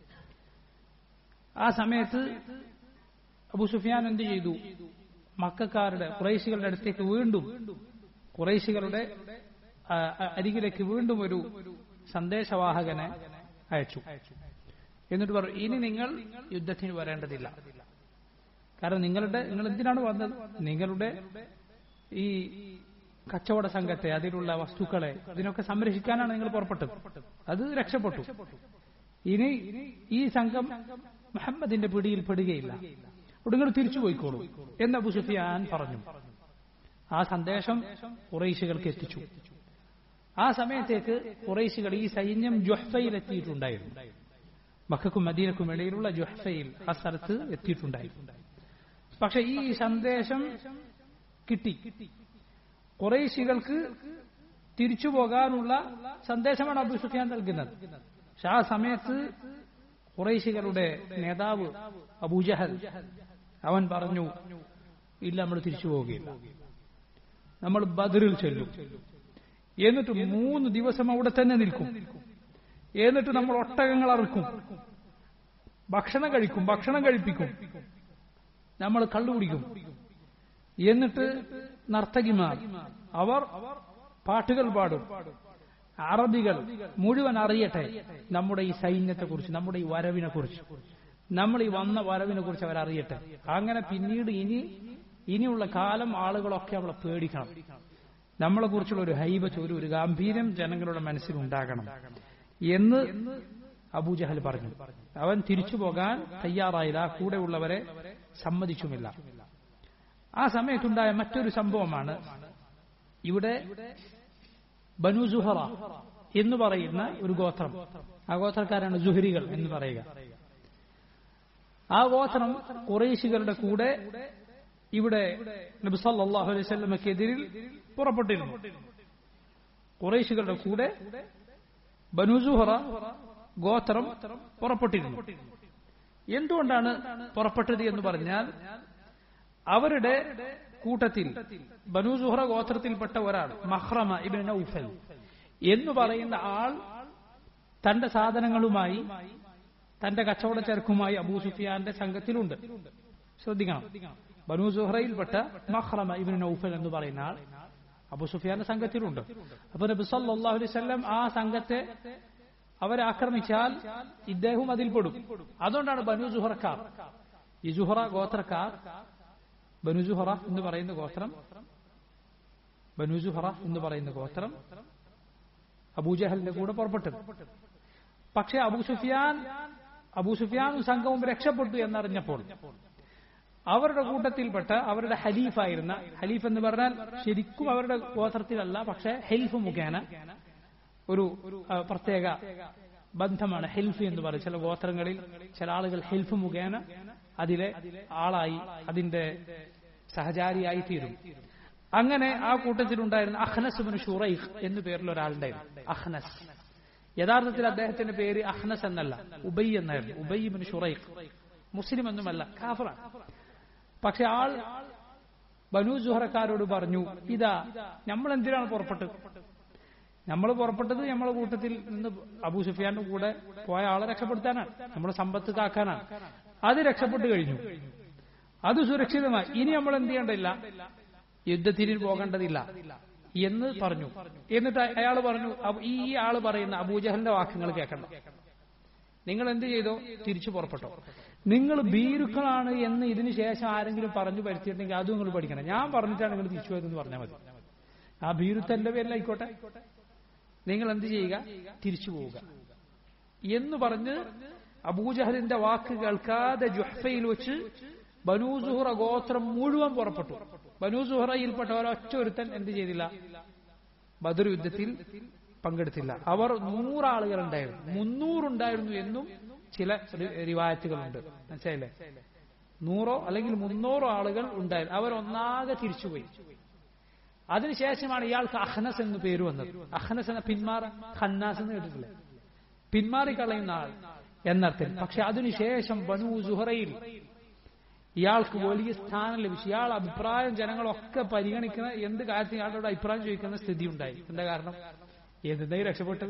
Speaker 2: ആ സമയത്ത് അബൂ സുഫിയാൻ എന്ത് ചെയ്തു മക്കാരുടെ കുറേശികളുടെ അടുത്തേക്ക് വീണ്ടും കുറേശികളുടെ ആ, ആ, അരികിലേക്ക് വീണ്ടും ഒരു സന്ദേശവാഹകനെ അയച്ചു എന്നിട്ട് പറഞ്ഞു ഇനി നിങ്ങൾ യുദ്ധത്തിന് വരേണ്ടതില്ല കാരണം നിങ്ങളുടെ നിങ്ങൾ എന്തിനാണ് വന്നത് നിങ്ങളുടെ ഈ കച്ചവട സംഘത്തെ അതിലുള്ള വസ്തുക്കളെ ഇതിനൊക്കെ സംരക്ഷിക്കാനാണ് നിങ്ങൾ പുറപ്പെട്ടത് അത് രക്ഷപ്പെട്ടു ഇനി ഈ സംഘം മുഹമ്മദിന്റെ പിടിയിൽ പെടുകയില്ല അവിടെ നിങ്ങൾ തിരിച്ചു പോയിക്കോളൂ എന്ന് അബു സുഫിയാൻ പറഞ്ഞു ആ സന്ദേശം കുറേശികൾക്ക് എത്തിച്ചു ആ സമയത്തേക്ക് കുറേശികൾ ഈ സൈന്യം ജുഹ്ഫയിൽ എത്തിയിട്ടുണ്ടായിരുന്നു മക്കൾക്കും മദീനക്കും ഇടയിലുള്ള ജുഹ്ഫയിൽ ആ സ്ഥലത്ത് എത്തിയിട്ടുണ്ടായിരുന്നു പക്ഷെ ഈ സന്ദേശം കിട്ടി കുറേശികൾക്ക് തിരിച്ചു പോകാനുള്ള സന്ദേശമാണ് അബു സുഫിയാൻ നൽകുന്നത് പക്ഷെ ആ സമയത്ത് കുറേശികളുടെ നേതാവ് അബൂജഹൽ അവൻ പറഞ്ഞു ഇല്ല നമ്മൾ തിരിച്ചു പോവുകയില്ല നമ്മൾ ബദറിൽ ചെല്ലും എന്നിട്ട് മൂന്ന് ദിവസം അവിടെ തന്നെ നിൽക്കും എന്നിട്ട് നമ്മൾ ഒട്ടകങ്ങൾ അറുക്കും ഭക്ഷണം കഴിക്കും ഭക്ഷണം കഴിപ്പിക്കും നമ്മൾ കള്ളു കുടിക്കും എന്നിട്ട് നർത്തകിമാർ അവർ പാട്ടുകൾ പാടും അറബികൾ മുഴുവൻ അറിയട്ടെ നമ്മുടെ ഈ സൈന്യത്തെക്കുറിച്ച് നമ്മുടെ ഈ വരവിനെ കുറിച്ച് നമ്മൾ ഈ വന്ന വരവിനെ കുറിച്ച് അവരറിയട്ടെ അങ്ങനെ പിന്നീട് ഇനി ഇനിയുള്ള കാലം ആളുകളൊക്കെ അവളെ പേടിക്കണം നമ്മളെ കുറിച്ചുള്ള ഒരു ഹൈബത്ത് ഒരു ഒരു ഗാംഭീര്യം ജനങ്ങളുടെ മനസ്സിലുണ്ടാകണം എന്ന് അബൂജഹൽ പറഞ്ഞു അവൻ തിരിച്ചു പോകാൻ തയ്യാറായില്ല കൂടെയുള്ളവരെ സമ്മതിച്ചുമില്ല ആ സമയത്തുണ്ടായ മറ്റൊരു സംഭവമാണ് ഇവിടെ ബനു സുഹറ എന്ന് പറയുന്ന ഒരു ഗോത്രം ആ ഗോത്രക്കാരാണ് ജുഹരികൾ എന്ന് പറയുക ആ ഗോത്രം കുറേശികളുടെ കൂടെ ഇവിടെ നബി സല്ലല്ലാഹു അലൈഹി വസല്ലമക്കെതിരിൽ പുറപ്പെട്ടിരുന്നു കുറേശികളുടെ കൂടെ ബനു സുഹറ ഗോത്രം പുറപ്പെട്ടിരുന്നു എന്തുകൊണ്ടാണ് പുറപ്പെട്ടത് എന്ന് പറഞ്ഞാൽ അവരുടെ കൂട്ടത്തിൽ ബനു സുഹറ ഗോത്രത്തിൽപ്പെട്ട ഒരാൾ മഹ്റമ ഇബിൻ നൗഫൽ എന്ന് പറയുന്ന ആൾ തന്റെ സാധനങ്ങളുമായി തന്റെ കച്ചവട ചരക്കുമായി അബൂ സുഫിയാന്റെ സംഘത്തിലുണ്ട് ശ്രദ്ധിക്കണം ബനു സുഹറയിൽപ്പെട്ട മഹ്റമ ഇബിൻ നൗഫൽ എന്ന് പറയുന്ന ആൾ അബൂ സുഫിയാന്റെ സംഘത്തിലുണ്ട് അപ്പൊ നബി സല്ലല്ലാഹു അലൈഹി വസല്ലം ആ സംഘത്തെ അവരെ ആക്രമിച്ചാൽ ഇദ്ദേഹം അതിൽപ്പെടും അതുകൊണ്ടാണ് ബനു സുഹറക്കാർ ഈ സുഹറ ഗോത്രക്കാർ ബനു സുഹറ എന്ന് പറയുന്ന ഗോത്രം ബനു സുഹറ എന്ന് പറയുന്ന ഗോത്രം അബൂജഹലിന്റെ കൂടെ പുറപ്പെട്ടത് പക്ഷെ അബൂ സുഫിയാൻ അബൂ സുഫിയാനും സംഘവും രക്ഷപ്പെട്ടു എന്നറിഞ്ഞപ്പോൾ അവരുടെ കൂട്ടത്തിൽപ്പെട്ട അവരുടെ ഹലീഫായിരുന്ന ഹലീഫ് എന്ന് പറഞ്ഞാൽ ശരിക്കും അവരുടെ ഗോത്രത്തിലല്ല പക്ഷെ ഹെൽഫ് മുഖേന ഒരു ആ, പ്രത്യേക ബന്ധമാണ് ഹെൽഫ് എന്ന് പറയും ചില ഗോത്രങ്ങളിൽ ചില ആളുകൾ ഹെൽഫ് മുഖേന അതിലെ ആളായി അതിന്റെ സഹചാരിയായി തീരും അങ്ങനെ ആ കൂട്ടത്തിലുണ്ടായിരുന്ന അഹ്നസ് ബിൻ ഷുറൈഖ് എന്നു പേരിൽ ഒരാളുണ്ടായിരുന്നു അഹ്നസ് യഥാർത്ഥത്തിൽ അദ്ദേഹത്തിന്റെ പേര് അഹ്നസ് എന്നല്ല ഉബൈ എന്നായിരുന്നു ഉബൈ ബിൻ ഷുറൈഖ് മുസ്ലിം ഒന്നുമല്ല കാഫറാണ് പക്ഷെ ആൾ ബനു സുഹറക്കാരോട് പറഞ്ഞു ഇതാ നമ്മൾ എന്തിനാണ് പുറപ്പെട്ടത് നമ്മൾ പുറപ്പെട്ടത് നമ്മളെ കൂട്ടത്തിൽ നിന്ന് അബൂ സുഫിയാന്റെ കൂടെ പോയ ആളെ രക്ഷപ്പെടുത്താനാണ് നമ്മുടെ സമ്പത്ത് കാക്കാനാണ് അത് രക്ഷപ്പെട്ടു കഴിഞ്ഞു അത് സുരക്ഷിതമായി ഇനി നമ്മൾ എന്ത് ചെയ്യേണ്ടതില്ല യുദ്ധത്തിന് പോകേണ്ടതില്ല എന്ന് പറഞ്ഞു എന്നിട്ട് അയാൾ പറഞ്ഞു അബ് ഈ ആള് പറയുന്ന അബൂജഹലിന്റെ വാക്കുകൾ കേൾക്കണ്ട നിങ്ങൾ എന്ത് ചെയ്തോ തിരിച്ചു പുറപ്പെട്ടോ നിങ്ങൾ ഭീരുക്കളാണ് എന്ന് ഇതിനു ശേഷം ആരെങ്കിലും പറഞ്ഞു വരുത്തിയിട്ടുണ്ടെങ്കിൽ അതും നിങ്ങൾ പഠിക്കണം ഞാൻ പറഞ്ഞിട്ടാണ് നിങ്ങൾ തിരിച്ചു പോയതെന്ന് പറഞ്ഞാൽ മതി ആ ഭീരുത്തന്റെ പേരിലായിക്കോട്ടെ നിങ്ങൾ എന്ത് ചെയ്യുക തിരിച്ചു പോവുക എന്ന് പറഞ്ഞ് അബൂജഹലിന്റെ വാക്ക് കേൾക്കാതെ ജുഹ്ഫയിൽ വെച്ച് ബനൂ സുഹറ ഗോത്രം മുഴുവൻ പുറപ്പെട്ടു ബനൂ സുഹറയിൽപ്പെട്ട ഒരൊറ്റ ഒരുത്തൻ എന്ത് ചെയ്തില്ല ബദർ യുദ്ധത്തിൽ പങ്കെടുത്തില്ല അവർ നൂറാളുകൾ ഉണ്ടായിരുന്നു മുന്നൂറുണ്ടായിരുന്നു എന്നും ചില റി- റിവായത്തുകളുണ്ട് മനസ്സിലായില്ലേ നൂറോ അല്ലെങ്കിൽ മുന്നൂറോ ആളുകൾ ഉണ്ടായിരുന്നു അവർ ഒന്നാകെ തിരിച്ചുപോയി അതിനുശേഷമാണ് ഇയാൾക്ക് അഹ്നസ് എന്ന് പേര് വന്നത് അഹ്നസ് എന്ന പിന്മാറ ഖന്നാസ് എന്ന് കേട്ടിട്ടില്ലേ പിന്മാറിക്കളയുന്ന ആൾ എന്നർത്ഥം പക്ഷെ അതിനുശേഷം ബനു സുഹറയിൽ ഇയാൾക്ക് വലിയ സ്ഥാനം ലഭിച്ചു ഇയാൾ അഭിപ്രായം ജനങ്ങളൊക്കെ പരിഗണിക്കുന്ന എന്ത് കാര്യത്തിൽ ഇയാളുടെ അഭിപ്രായം ചോദിക്കുന്ന സ്ഥിതി ഉണ്ടായി എന്താ കാരണം എന്തിനായി രക്ഷപ്പെട്ടത്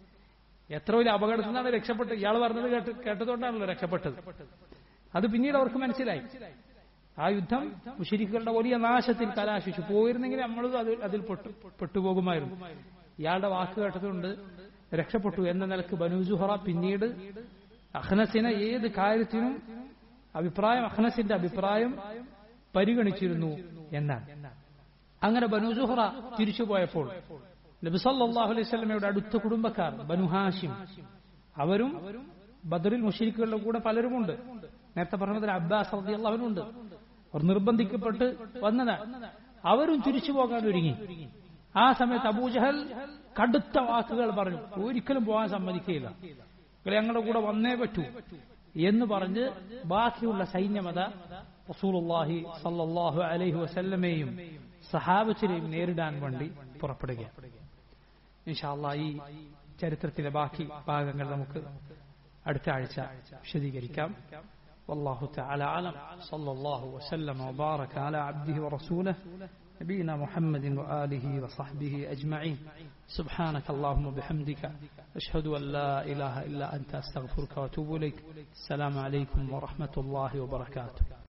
Speaker 2: എത്ര വലിയ അപകടത്തിൽ നിന്നാണ് രക്ഷപ്പെട്ടത് ഇയാൾ പറഞ്ഞത് കേട്ട് കേട്ടതുകൊണ്ടാണല്ലോ രക്ഷപ്പെട്ടത് അത് പിന്നീട് അവർക്ക് മനസ്സിലായി ആ യുദ്ധം മുഷിരിക്കുകളുടെ വലിയ നാശത്തിൽ കലാശിച്ചു പോയിരുന്നെങ്കിൽ നമ്മൾ അത് അതിൽ പെട്ടു പെട്ടുപോകുമായിരുന്നു ഇയാളുടെ വാക്ക് കേട്ടതുകൊണ്ട് രക്ഷപ്പെട്ടു എന്ന നിലക്ക് ബനു സുഹറ പിന്നീട് അഹ്നസിനെ ഏത് കാര്യത്തിനും അഭിപ്രായം അഹ്നസിന്റെ അഭിപ്രായം പരിഗണിച്ചിരുന്നു എന്നാണ് അങ്ങനെ ബനു സുഹറ തിരിച്ചുപോയപ്പോൾ നബിസല്ലാഹു അലൈഹി സ്വലമയുടെ അടുത്ത കുടുംബക്കാർ ബനു ഹാഷിം അവരും ബദറിൽ മുഷരിക്കുകളുടെ കൂടെ പലരുമുണ്ട് നേരത്തെ പറഞ്ഞതിൽ അബ്ബാസ് അവനുണ്ട് അവർ നിർബന്ധിക്കപ്പെട്ട് വന്നതാണ് അവരും തിരിച്ചു പോകാൻ ഒരുങ്ങി ആ സമയത്ത് അബൂജഹൽ കടുത്ത വാക്കുകൾ പറഞ്ഞു ഒരിക്കലും പോകാൻ സമ്മതിക്കുകയില്ല നിങ്ങൾ ഞങ്ങളുടെ കൂടെ വന്നേ പറ്റൂ എന്ന് പറഞ്ഞ് ബാക്കിയുള്ള സൈന്യമത റസൂലുള്ളാഹി സല്ലല്ലാഹു അലൈഹി വസല്ലമയും സഹാബത്തിനെയും നേരിടാൻ വേണ്ടി പുറപ്പെടുകയാണ് ഇൻഷാല്ലാ ഈ ചരിത്രത്തിലെ ബാക്കി ഭാഗങ്ങൾ നമുക്ക് അടുത്ത ആഴ്ച വിശദീകരിക്കാം والله تعالى أعلم صلى الله وسلم وبارك على عبده ورسوله نبينا محمد وآله وصحبه أجمعين سبحانك اللهم وبحمدك أشهد أن لا إله إلا أنت أستغفرك وأتوب إليك السلام عليكم ورحمة الله وبركاته